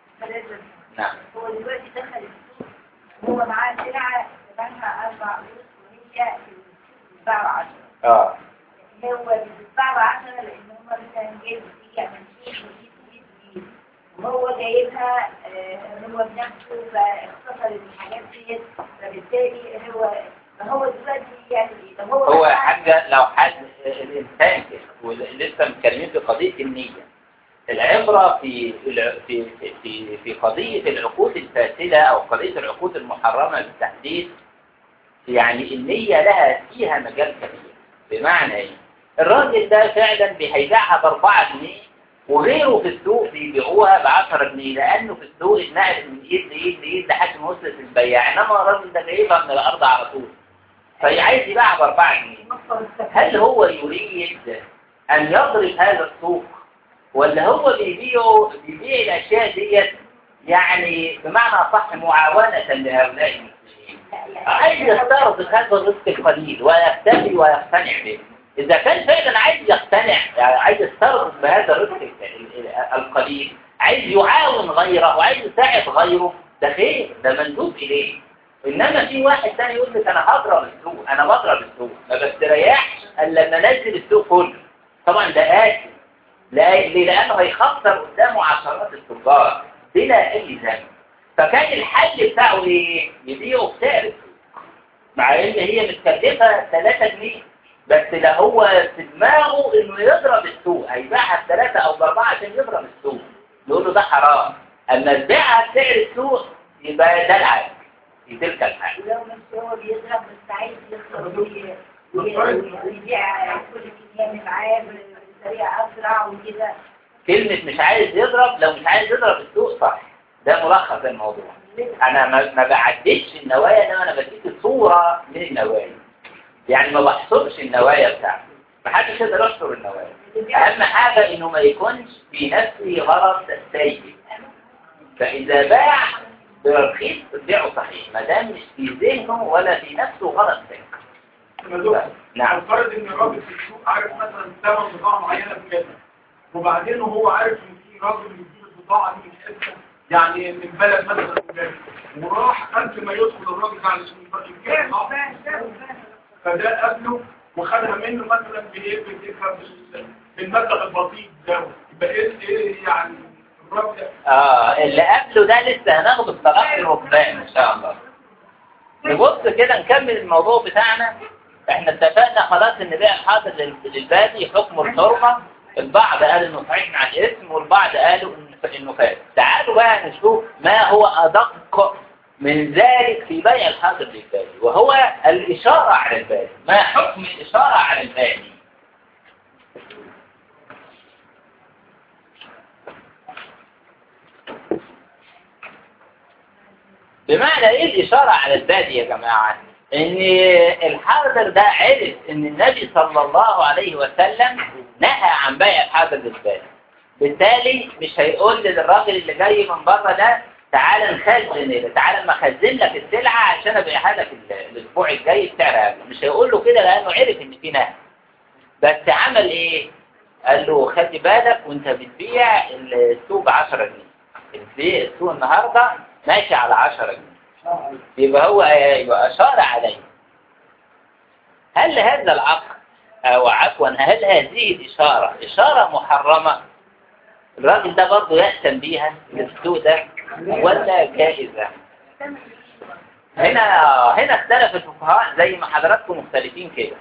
نعم هو دلوقتي دخل السوق هو معاه سلعة ثمنها أربع فلوس وهي بتتباع عشرة اه هو بتتباع عشرة لأن هم مثلا جايبوا فيه يعمل فيه ويجيب ويجيب ويجيب وهو جايبها آه، هو بنفسه فاختصر الحاجات ديت فبالتالي هو فهو دلوقتي يعني ايه؟ طب هو هو مثلاً- حاجة لو حد الإنسان كده ولسه متكلمين في قضية النية العبرة في في في في قضية العقود الفاسدة أو قضية العقود المحرمة بالتحديد يعني النية لها فيها مجال كبير بمعنى إيه؟ الراجل ده فعلا هيبيعها بأربعة جنيه وغيره في السوق بيبيعوها ب 10 جنيه لأنه في السوق اتنقلت من إيد لإيد لإيد لحد ما وصلت البياع إنما الراجل ده جايبها من الأرض على طول فعايز يبيعها بأربعة جنيه هل هو يريد أن يضرب هذا السوق ولا هو بيبيع بيبيع الأشياء ديت يعني بمعنى صح معاونة لهؤلاء المسلمين عايز يسترزق هذا الرزق القليل ويكتفي ويقتنع به إذا كان فعلا عايز يقتنع يعني عايز يسترزق بهذا الرزق ال- ال- القليل عايز يعاون غيره وعايز يساعد غيره ده خير ده مندوب إليه إنما في واحد تاني يقول لك أنا هضرب السوق أنا بضرب السوق ما بستريحش إلا لما أنزل السوق كله طبعا ده آسف لا ليه؟ لأنه هيخسر قدامه عشرات التجار بلا أي ذنب فكان الحل بتاعه إيه؟ يبيعه بسعر السوق مع إن هي متكلفة 3 جنيه بس لا هو في دماغه إنه يضرب السوق هيبيعها بثلاثة أو بأربعة عشان يضرب السوق يقول له ده حرام أما تبيعها بسعر السوق يبقى ده العادي في تلك الحالة ولو مش هو بيضرب بس عايز يخسر وي- وي- ويبيع كل كمية معاه بطريقة أسرع وكده كلمة مش عايز يضرب لو مش عايز يضرب السوق صح ده ملخص الموضوع انا ما ما بعددش النوايا انما انا بديك صورة من النوايا يعني ما بحصرش النوايا بتاعته ما حدش يقدر يحصر النوايا اهم حاجة انه ما يكونش في نفسه غرض سيء فاذا باع برخيص بيعه صحيح ما دام مش في ذهنه ولا في نفسه غرض سيء نعم نفترض ان الراجل في السوق عارف مثلا ثمن بضاعه معينه بكذا وبعدين هو عارف ان في راجل بيجيب البضاعه دي من حته يعني من بلد مثلا وجاي. وراح قبل ما يدخل الراجل ده على سوق الراجل جاب بضاعة. فده قبله وخدها منه مثلا بايه بال- بال- بالمبلغ البسيط ده يبقى ايه ايه يعني الرابع اه اللي قبله ده لسه هناخده في طلاق الركبان ان شاء الله نبص كده نكمل الموضوع بتاعنا احنا اتفقنا خلاص ان بيع الحاضر لل- للبادي حكم الحرمة البعض قال انه صحيح مع الاسم والبعض قالوا إن- انه فاسد تعالوا بقى نشوف ما هو ادق من ذلك في بيع الحاضر للبادي وهو الاشارة على البادي ما حكم الاشارة على البادي بمعنى ايه الاشارة على البادي يا جماعة ان الحاضر ده عرف ان النبي صلى الله عليه وسلم نهى عن بيع الحاضر للبادي بالتالي مش هيقول للراجل اللي جاي من بره ده تعالى نخزن ده تعالى ما اخزن لك السلعة عشان ابيعها لك ال- الاسبوع الجاي بسعر اقل مش هيقول له كده لانه عرف ان في نهي بس عمل ايه قال له خلي بالك وانت بتبيع السوق ب 10 جنيه البيع السوق النهارده ماشي على 10 جنيه يبقى هو يبقى أشار عليه هل هذا العقد أو عفوا هل هذه الإشارة إشارة محرمة الراجل ده برضه يأتم بيها السوق ده ولا جائزة هنا هنا اختلف الفقهاء زي ما حضراتكم مختلفين كده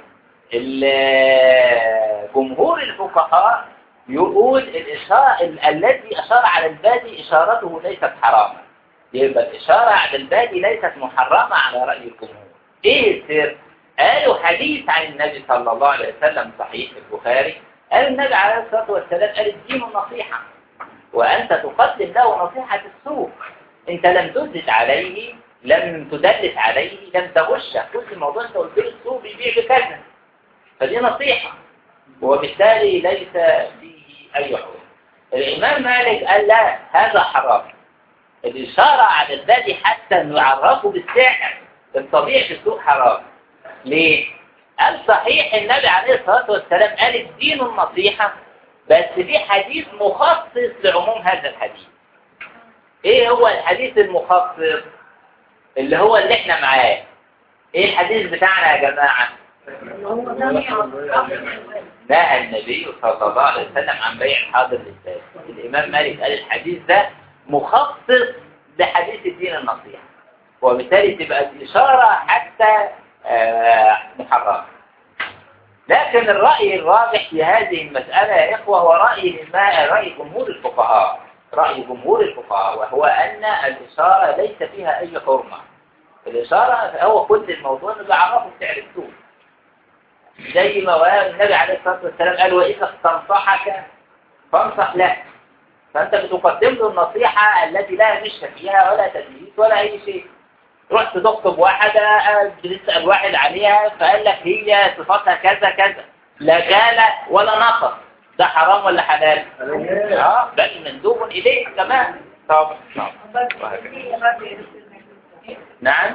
ال- جمهور الفقهاء يقول الإشارة ال- الذي أشار على البادي إشارته ليست حراما يبقى الإشارة على البادي ليست محرمة على رأي الجمهور إيه السر؟ قالوا حديث عن النبي صلى الله عليه وسلم صحيح في البخاري قال النبي عليه الصلاة والسلام قال الدين النصيحة وأنت تقدم له نصيحة السوق أنت لم تدلس عليه لم تدلس عليه لم تغشه كل الموضوع أنت قلت له السوق بيبيع بكذا فدي نصيحة وبالتالي ليس فيه أي حكم الإمام مالك قال لا هذا حرام الإشارة على البادي حتى نعرفه بالسعر الطبيعي في السوق حرام ليه؟ قال صحيح النبي عليه الصلاة والسلام قال الدين النصيحة بس في حديث مخصص لعموم هذا الحديث ايه هو الحديث المخصص اللي هو اللي احنا معاه ايه الحديث بتاعنا يا جماعة نهى النبي صلى الله عليه وسلم عن بيع الحاضر للبائع الإمام مالك قال الحديث ده مخصص لحديث الدين النصيحة وبالتالي تبقى الإشارة حتى آه، محرمة لكن الرأي الراجح في هذه المسألة يا إخوة هو رأي ما رأي جمهور الفقهاء رأي جمهور الفقهاء وهو أن الإشارة ليس فيها أي حرمة الإشارة هو كل الموضوع اللي بيعرفه سعر السوق زي ما قال النبي عليه الصلاة والسلام قال وإذا استنصحك فانصح له فأنت بتقدم له النصيحة التي لا غش فيها ولا تدليس ولا أي شيء رحت تخطب واحدة بتسأل واحد عليها فقال لك هي صفاتها كذا كذا لا جال ولا نقص ده حرام ولا حلال؟ اه بل مندوب إليه كمان طب نعم نعم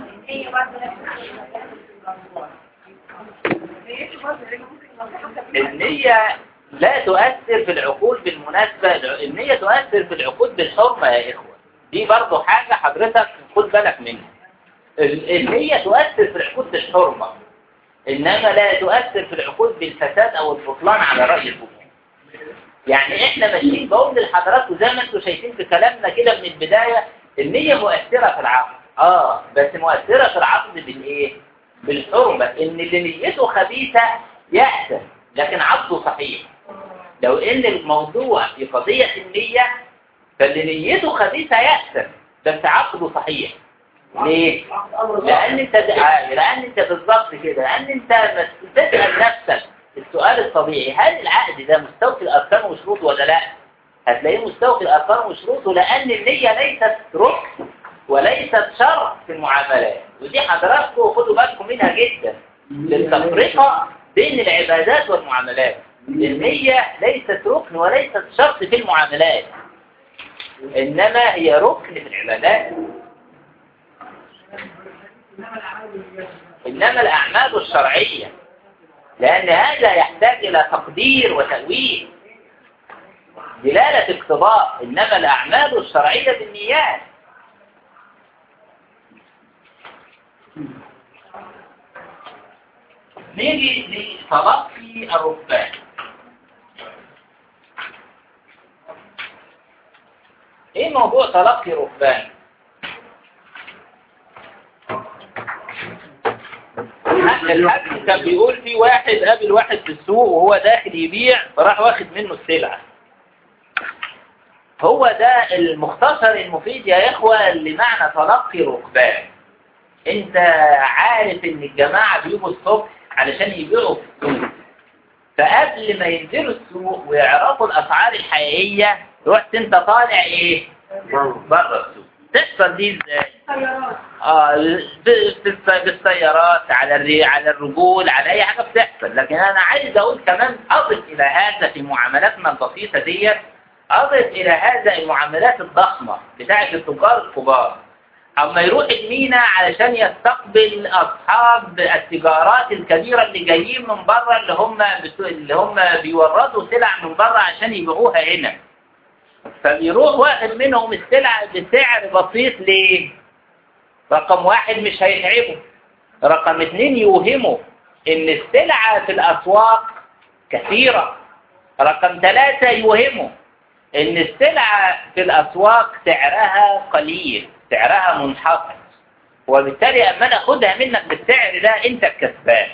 النية لا تؤثر في العقود بالمناسبة النية تؤثر في العقود بالحرمة يا إخوة دي برضو حاجة حضرتك خد بالك منها ال- النية تؤثر في العقود بالحرمة إنما لا تؤثر في العقود بالفساد أو البطلان على رأي الجمهور يعني إحنا ماشيين بقول لحضراتكم زي ما أنتم شايفين في كلامنا كده من البداية النية مؤثرة في العقد آه بس مؤثرة في العقد بالإيه؟ بالحرمة إن اللي نيته خبيثة يأثم لكن عقده صحيح لو إن الموضوع في قضية النية فاللي نيته خبيثة يأثم بس عقده صحيح ليه؟ لأن أنت آه، لأن أنت بالظبط كده لأن أنت مس- تسأل نفسك السؤال الطبيعي هل العقد ده مستوفي الأركان وشروطه ولا لا؟ هتلاقيه مستوفي الأركان وشروطه لأن النية ليست ركن وليست شرط في المعاملات ودي حضراتكم خدوا بالكم منها جدا للتفرقة بين العبادات والمعاملات النية ليست ركن وليست شرط في المعاملات إنما هي ركن في العبادات إنما الأعمال الشرعية لأن هذا يحتاج إلى تقدير وتأويل دلالة اقتضاء إنما الأعمال الشرعية بالنيات نيجي لتلقي الركبان ايه موضوع تلقي ركبان الحاكم كان بيقول في واحد قابل واحد في السوق وهو داخل يبيع فراح واخد منه السلعة هو ده المختصر المفيد يا إخوة لمعنى تلقي ركبان انت عارف ان الجماعة بيجوا الصبح علشان يبيعوا في السوق فقبل ما ينزلوا السوق ويعرفوا الأسعار الحقيقية رحت انت طالع ايه بره السوق تحصل دي ازاي اه ب- ب- بالسيارات على الري على الرجول على اي حاجه بتحصل لكن انا عايز اقول كمان اضف الى هذا في معاملاتنا البسيطه ديت اضف الى هذا المعاملات الضخمه بتاعه التجار الكبار اما يروح المينا علشان يستقبل اصحاب التجارات الكبيره اللي جايين من بره اللي هم بت- اللي هم بيوردوا سلع من بره عشان يبيعوها هنا فبيروح واخد منهم السلع بسعر بسيط ليه؟ رقم واحد مش هيتعبه رقم اتنين يوهمه ان السلعة في الاسواق كثيرة رقم ثلاثة يوهمه ان السلعة في الاسواق سعرها قليل سعرها منحصر وبالتالي اما انا اخدها منك بالسعر ده انت الكسبان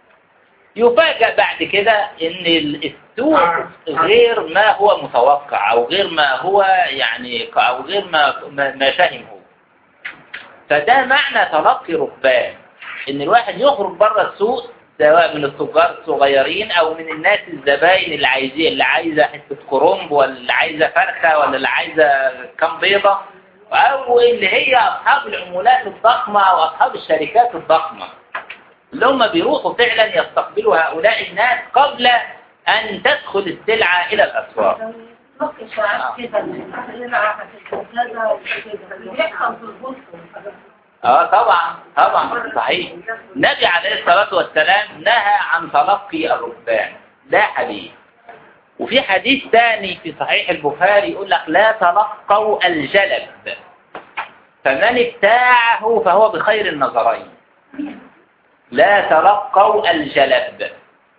يفاجأ بعد كده ان السوق غير ما هو متوقع او غير ما هو يعني او غير ما ما ما فهم هو فده معنى تلقي ركبان ان الواحد يخرج بره السوق سواء من التجار الصغيرين او من الناس الزباين اللي عايزين اللي عايزه حته كرنب ولا اللي عايزه فرخه ولا اللي عايزه كام بيضه او اللي هي اصحاب العمولات الضخمه او اصحاب الشركات الضخمه اللي هم بيروحوا فعلا يستقبلوا هؤلاء الناس قبل ان تدخل السلعه الى الاسواق ممكن شعار كده اللي عارفه كذا وكده بيحصل في البوست اه طبعا طبعا صحيح النبي عليه الصلاة والسلام نهى عن تلقي الركبان ده حديث وفي حديث ثاني في صحيح البخاري يقول لك لا تلقوا الجلب فمن ابتاعه فهو بخير النظرين لا تلقوا الجلب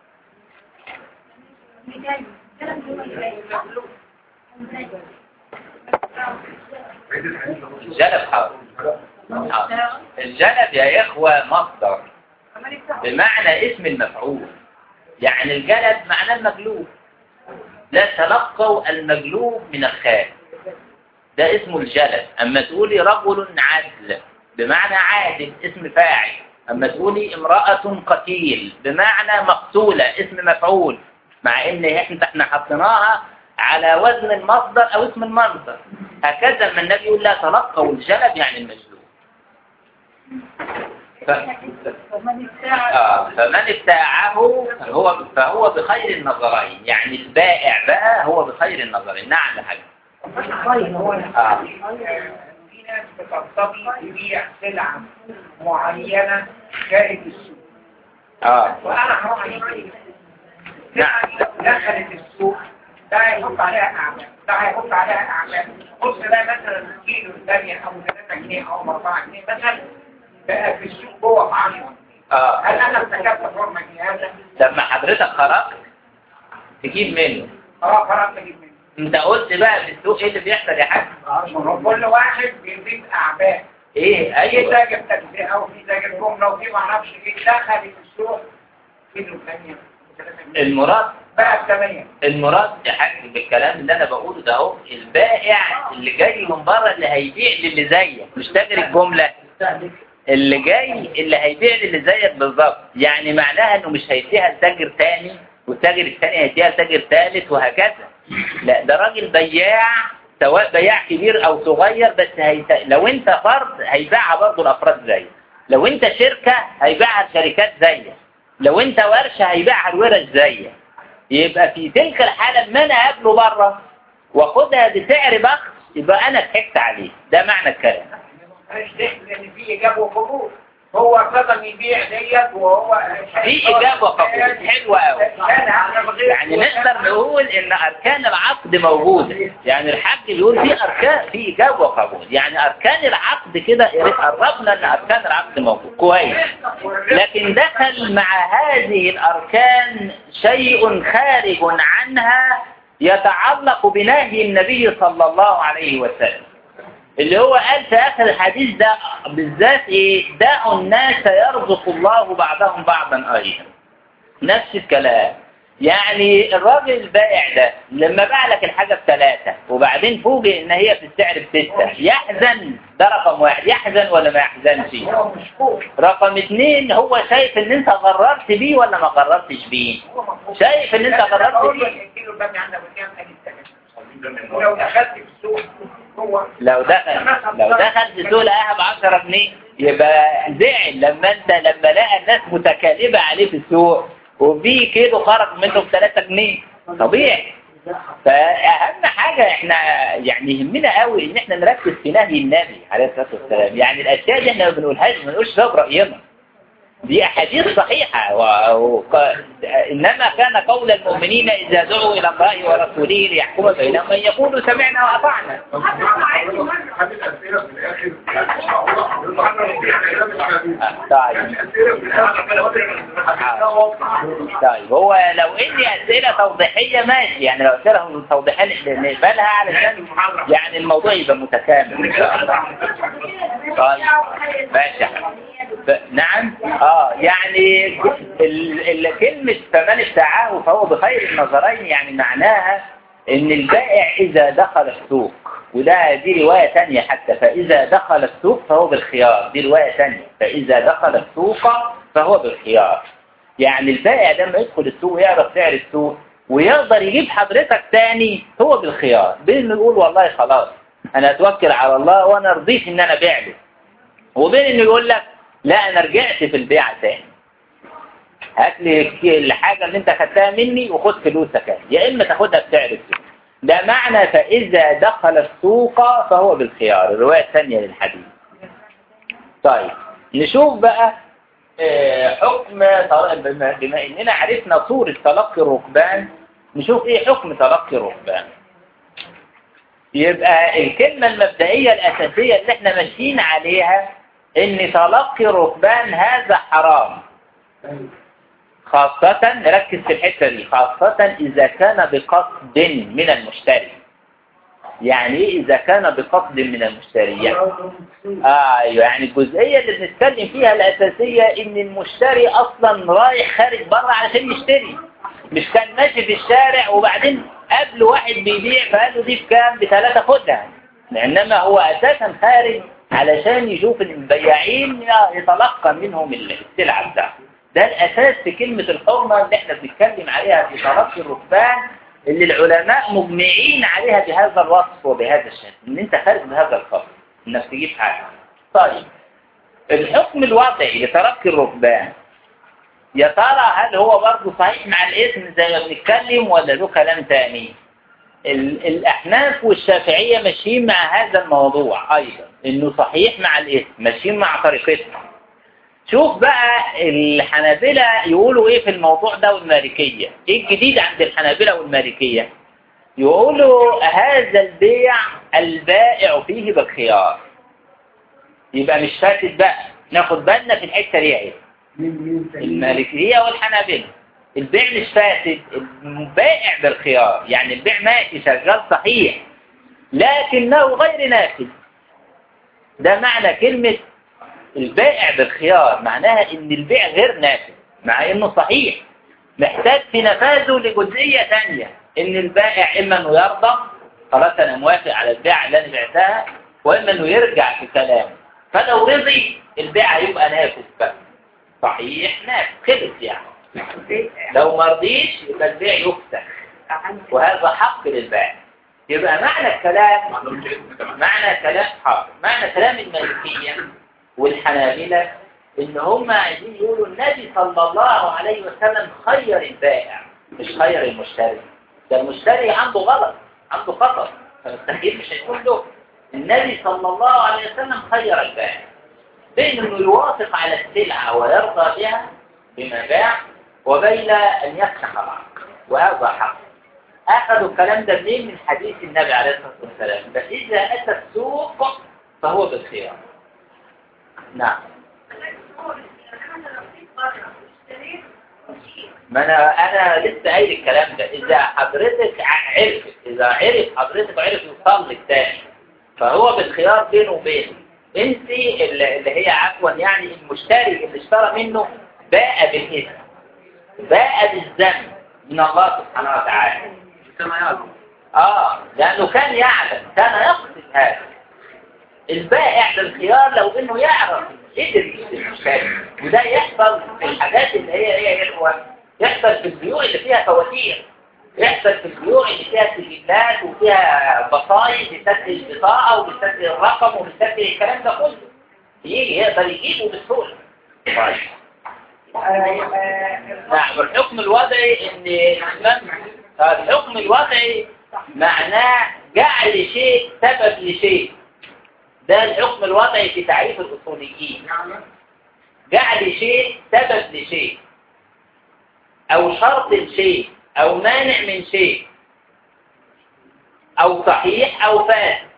الجلب حرام حرام. الجلب يا إخوة مصدر بمعنى اسم المفعول يعني الجلب معناه المجلوب لا تلقوا المجلوب من الخال ده اسمه الجلب أما تقولي رجل عدل بمعنى عادل اسم فاعل أما تقولي امرأة قتيل بمعنى مقتولة اسم مفعول مع ان احنا احنا حطيناها على وزن المصدر او اسم المصدر هكذا لما النبي يقول لا تلقوا الجلب يعني المجلوب ف... آه فمن ابتاعه فهو فهو بخير النظرين يعني البائع بقى هو بخير النظرين نعم حاجة آه. في ناس بترتضي تبيع سلعة معينة خارج السوق آه. وأنا هروح أشتري سلعة دي دخلت السوق ده هيحط عليها أعمال ده هيحط عليها أعمال بص ده مثلا كيلو الثانية أو 3 جنيه أو 4 جنيه مثلا بقى في السوق جوه ب 10 آه. هل أنا ارتكبت حرمة هذا؟ لما حضرتك خرجت تجيب منه اه قررت أجيب منه انت قلت بقى في السوق ايه اللي بيحصل يا حاج كل واحد بيزيد أعباء ايه في ايوه تاجر تجزئة وفي تاجر جملة وفي معرفش ايه دخل في السوق كيلو ثانية المراد بقى الثمانية المراد يا حاج بالكلام اللي انا بقوله ده اهو البائع اللي جاي من بره اللي هيبيع للي زيك مش تاجر الجمله اللي جاي اللي هيبيع للي زيك بالظبط يعني معناها انه مش هيديها لتاجر تاني والتاجر التاني هيديها لتاجر تالت وهكذا لا ده راجل بياع سواء بياع كبير او صغير بس هيت... لو انت فرد هيبيعها برضه الافراد زيك لو انت شركه هيبيعها الشركات زيك لو انت ورشه هيبيعها الورش زيك يبقى في تلك الحالة ما انا اقابله بره واخدها بسعر بخس يبقى انا ضحكت عليه ده معنى الكلام مش دخل لان في اجابة وقبول هو قدم يبيع ديت وهو في اجابه وقبول حلوه قوي يعني نقدر نقول ان اركان العقد موجوده يعني الحاج بيقول في اركان في اجابه وقبول يعني اركان العقد كده قربنا ان اركان العقد موجود كويس لكن دخل مع هذه الاركان شيء خارج عنها يتعلق بنهي النبي صلى الله عليه وسلم اللي هو قال في آخر الحديث ده بالذات إيه دعوا الناس يرزق الله بعضهم بعضا أيضا نفس الكلام يعني الراجل البائع ده لما باع لك الحاجة بثلاثة وبعدين فوجئ ان هي في السعر بستة يحزن ده رقم واحد يحزن ولا ما يحزنش هو مشكور رقم اتنين هو شايف ان انت غررت بيه ولا ما غررتش بيه هو مفهوم. شايف ان انت بس أنا غررت بقول بيه لك الكيلو البامي عندك بكام قال الثمن ولو دخلت في السوق هو لو دخل لو دخل في سوق لقاها ب 10 جنيه يبقى زعل لما انت لما لقى الناس متكالبه عليه في السوق وفي كيلو خرج منه ب 3 جنيه طبيعي فاهم حاجه احنا يعني يهمنا قوي ان احنا نركز في نهي النبي عليه الصلاه والسلام يعني الاشياء دي احنا ما بنقولهاش ما بنقولش ده براينا دي احاديث صحيحه و... و... انما كان قول المؤمنين اذا دعوا الى الله ورسوله ليحكم بينهم ان يقولوا سمعنا واطعنا هذه الأسئلة في الآخر مش معقولة حضرتك كلام الحبيب آه، طيب يعني الأسئلة في الآخر واضحة طيب هو لو اني اسئله توضيحيه ماشي يعني لو اسئله توضيحيه نقبلها علشان يعني الموضوع يبقى متكامل ان شاء الله طيب ماشي يا حبيبي. ف- نعم اه يعني ال- ال- كلمة فمن ابتاعه فهو بخير النظرين يعني معناها ان البائع اذا دخل السوق وده دي رواية تانية حتى فاذا دخل السوق فهو بالخيار دي رواية تانية فاذا دخل السوق فهو بالخيار يعني البائع ده لما يدخل السوق ويعرف سعر السوق ويقدر يجيب حضرتك تاني هو بالخيار بين انه يقول والله خلاص انا اتوكل على الله وانا رضيت ان انا بيع له وبين انه يقول لك لا انا رجعت في البيع تاني هات لي الحاجة اللي انت خدتها مني وخد فلوسك يا اما تاخدها بسعر السوق ده معنى فاذا دخل السوق فهو بالخيار الرواية الثانية للحديث طيب نشوف بقى آه، حكم طل- بما بما اننا عرفنا صورة تلقي الركبان نشوف ايه حكم تلقي الركبان يبقى الكلمة المبدئية الأساسية اللي احنا ماشيين عليها ان تلقي الركبان هذا حرام خاصة ركز في الحتة دي خاصة إذا كان بقصد من المشتري يعني إيه إذا كان بقصد من المشتري يعني آه يعني الجزئية اللي بنتكلم فيها الأساسية إن المشتري أصلا رايح خارج بره علشان يشتري مش كان ماشي في الشارع وبعدين قبل واحد بيبيع فقال له دي بكام بثلاثة خدها إنما هو أساسا خارج علشان يشوف البياعين يتلقى منهم السلعة بتاعته ده الأساس في كلمة الحرمة اللي احنا بنتكلم عليها في تلقي الركبان اللي العلماء مجمعين عليها بهذا الوصف وبهذا الشكل ان انت خارج بهذا الخط انك تجيب حاجة طيب الحكم الوضعي لترك الركبان يا ترى هل هو برضه صحيح مع الاسم زي ما بنتكلم ولا له كلام تاني ال- الأحناف والشافعية ماشيين مع هذا الموضوع أيضا إنه صحيح مع الاسم ماشيين مع طريقتهم شوف بقى الحنابلة يقولوا ايه في الموضوع ده والمالكية ايه الجديد عند الحنابلة والمالكية يقولوا هذا البيع البائع فيه بالخيار يبقى مش فاسد بقى ناخد بالنا في الحتة دي ايه المالكية والحنابلة البيع مش فاسد البائع بالخيار يعني البيع ماشي شغال صحيح لكنه غير نافذ ده معنى كلمة البائع بالخيار معناها ان البيع غير نافذ مع انه صحيح محتاج في نفاذه لجزئية ثانية ان البائع اما انه يرضى خلاص انا موافق على البيع اللي انا بعتها واما انه يرجع في كلامه فلو رضي البيع هيبقى نافذ بقى صحيح نافذ خلص يعني لو ما رضيش يبقى البيع يفسخ وهذا حق للبائع يبقى معنى الكلام معنى كلام حاضر معنى كلام المالكية والحنابلة ان هم عايزين يقولوا النبي صلى الله عليه وسلم خير البائع مش خير المشتري ده المشتري عنده غلط عنده خطر فالتخيير مش هيكون له النبي صلى الله عليه وسلم خير البائع بين انه يوافق على السلعة ويرضى بها بما باع وبين ان يفتح العقد وهذا حق اخذوا الكلام ده منين من حديث النبي عليه الصلاة والسلام فاذا اتى السوق فهو بالخيار نعم ما انا انا لسه قايل الكلام ده اذا حضرتك ع- عرفت اذا عرف حضرتك عرف يوصل لك تاني فهو بالخيار بينه وبينه انت اللي اللي هي عفوا يعني المشتري اللي اشترى منه باء بالإثم باء بالذنب من الله سبحانه وتعالى كما يعلم اه لانه كان يعلم كان يقصد هذا البائع بالخيار لو انه يعرف قدر يشتري الشيء وده يحصل في الحاجات اللي هي ايه يا اخوه يحصل في البيوع اللي فيها فواتير يحصل في البيوع اللي فيها سجلات وفيها بصايد بتسجل البطاقه وبتسجل الرقم وبتسجل الكلام ده كله يجي يقدر يجيبه بسهوله طيب نعم الحكم الوضعي ان الحكم الوضعي معناه جعل شيء سبب لشيء ده الحكم الوضعي في تعريف الأصوليين جعل شيء سبب لشيء أو شرط لشيء أو مانع من شيء أو صحيح أو فاسد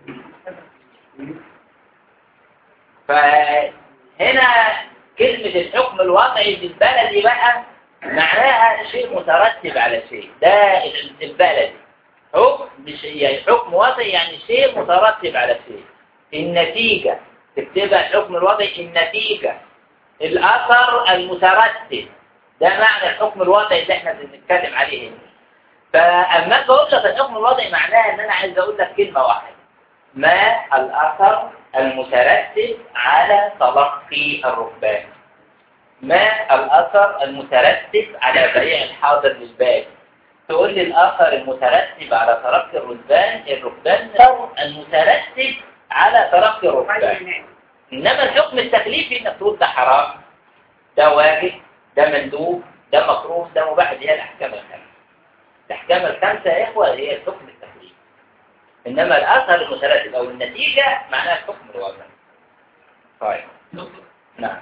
فهنا كلمة الحكم الوضعي بالبلدي بقى معناها شيء مترتب على شيء ده البلدي حكم بشيء يعني حكم وضعي يعني شيء مترتب على شيء النتيجة تكتبها الحكم الوضعي النتيجة الأثر المترتب ده معنى الحكم الوضعي اللي احنا بنتكلم عليه هنا فأما أقول لك الحكم الوضعي معناها ان انا عايز اقول لك كلمة واحدة ما الأثر المترتب على تلقي الركبان ما الأثر المترتب على بيع الحاضر للبائع تقول لي الأثر المترتب على تلقي الركبان الركبان الأثر المترتب على تلقي الركبان إنما الحكم التكليفي إنك تقول ده حرام ده واجب ده مندوب ده مكروه ده مباح دي هي الأحكام الخمسة الأحكام الخمسة يا إخوة هي الحكم التكليفي إنما الأثر المترتب أو النتيجة معناها الحكم الوضعي طيب نعم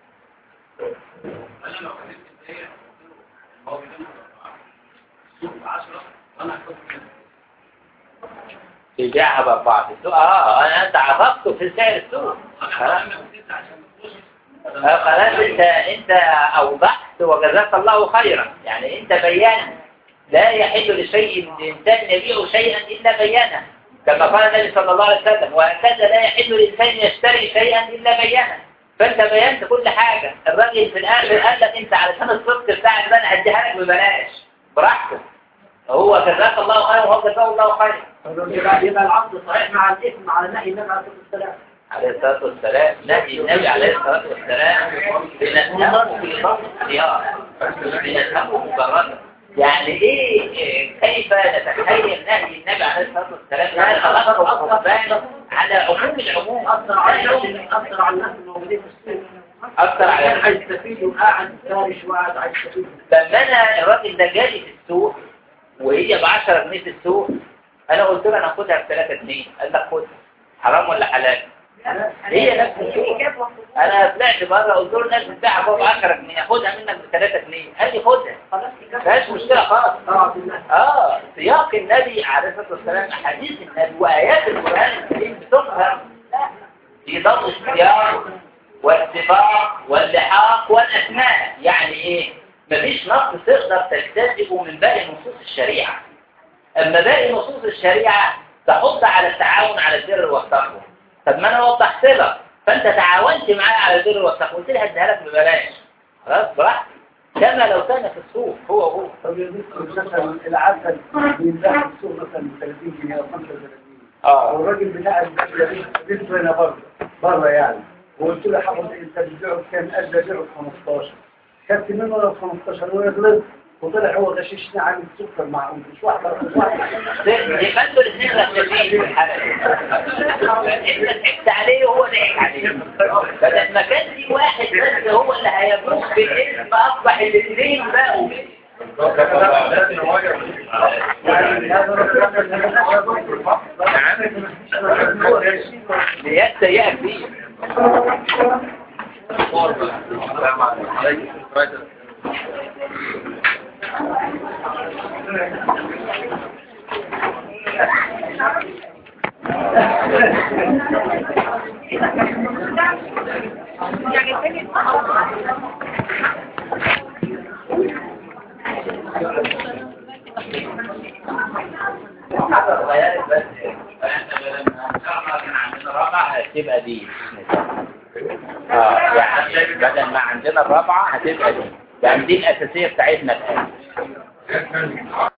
انا لو كنت هي هو بيقول سوق 10 وانا هحط تبيعها بأربعة في السوق اه انا انت عرفته في سعر السوق خلاص آه، خلاص انت انت اوضحت وجزاك الله خيرا يعني انت بيان لا يحل لشيء للانسان يبيع شيئا الا بيانه كما قال النبي صلى الله عليه وسلم وهكذا لا يحل للانسان يشتري شيئا الا بيانه فانت بينت كل حاجه الراجل في الاخر قال لك انت علشان الصدق بتاعك ده انا هديها لك ببلاش براحتك هو جزاك الله خيرا وهو جزاه الله خيرا يبقى يبقى العقد صحيح مع الاسم على نهي النبي عليه الصلاه والسلام عليه الصلاة والسلام نهي النبي عليه الصلاة والسلام بنفهمه في ضبط السياق بنفهمه مجردا يعني ايه إيه، كيف نتخيل نهي النبي عليه الصلاة والسلام لا خلقه القربان على عموم العموم اثر على الناس اثر على الناس الموجودين في السوق أكثر على كان هيستفيد وقاعد سارش وقاعد هيستفيد لما انا الراجل ده جالي في السوق وهي ب 10 جنيه في السوق انا قلت له انا هاخدها ب 3 جنيه قال لك خدها حرام ولا حلال هي نفس السوق انا طلعت بره قلت له الناس بتبيعها فوق 10 جنيه خدها منك ب 3 جنيه قال لي خدها ما فيهاش مشكله خالص طلعت الناس اه سياق النبي عليه الصلاه والسلام احاديث النبي وايات القران الكريم بتفهم في ضبط السياق والسباق واللحاق والاسماء يعني ايه مفيش نص تقدر تجتذبه من باقي نصوص الشريعه اما باقي نصوص الشريعه تحض على التعاون على البر والتقوى طب ما انا وضحت لك فانت تعاونت معايا على البر والتقوى قلت لي هديها لك ببلاش خلاص براحتك كما لو كان في السوق هو هو طب بالنسبه مثلا العسل بيتباع في السوق مثلا ب 30 جنيه او 35 اه والراجل بتاع البيت بيته هنا بره بره يعني وقلت له حافظ انت بتبيعه بكام قال لي بيعه ب 15 خدت منه ولا ب 15 هو غلط وطلع هو غششني عن السكر معقول مش واحده مش واحده يبقى انتوا الاثنين غشاشين في الحلقه انت ضحكت عليه وهو ضحك عليه بدل ما كان في واحد بس هو اللي هيبوظ بالاسم اصبح الاثنين بقوا يعني هذا الراجل نيات سيئه كتير حتى صغيرة بس تبقى دي اه يعني بدل ما عندنا الرابعة هتبقى دي يعني دي الأساسية بتاعتنا الآن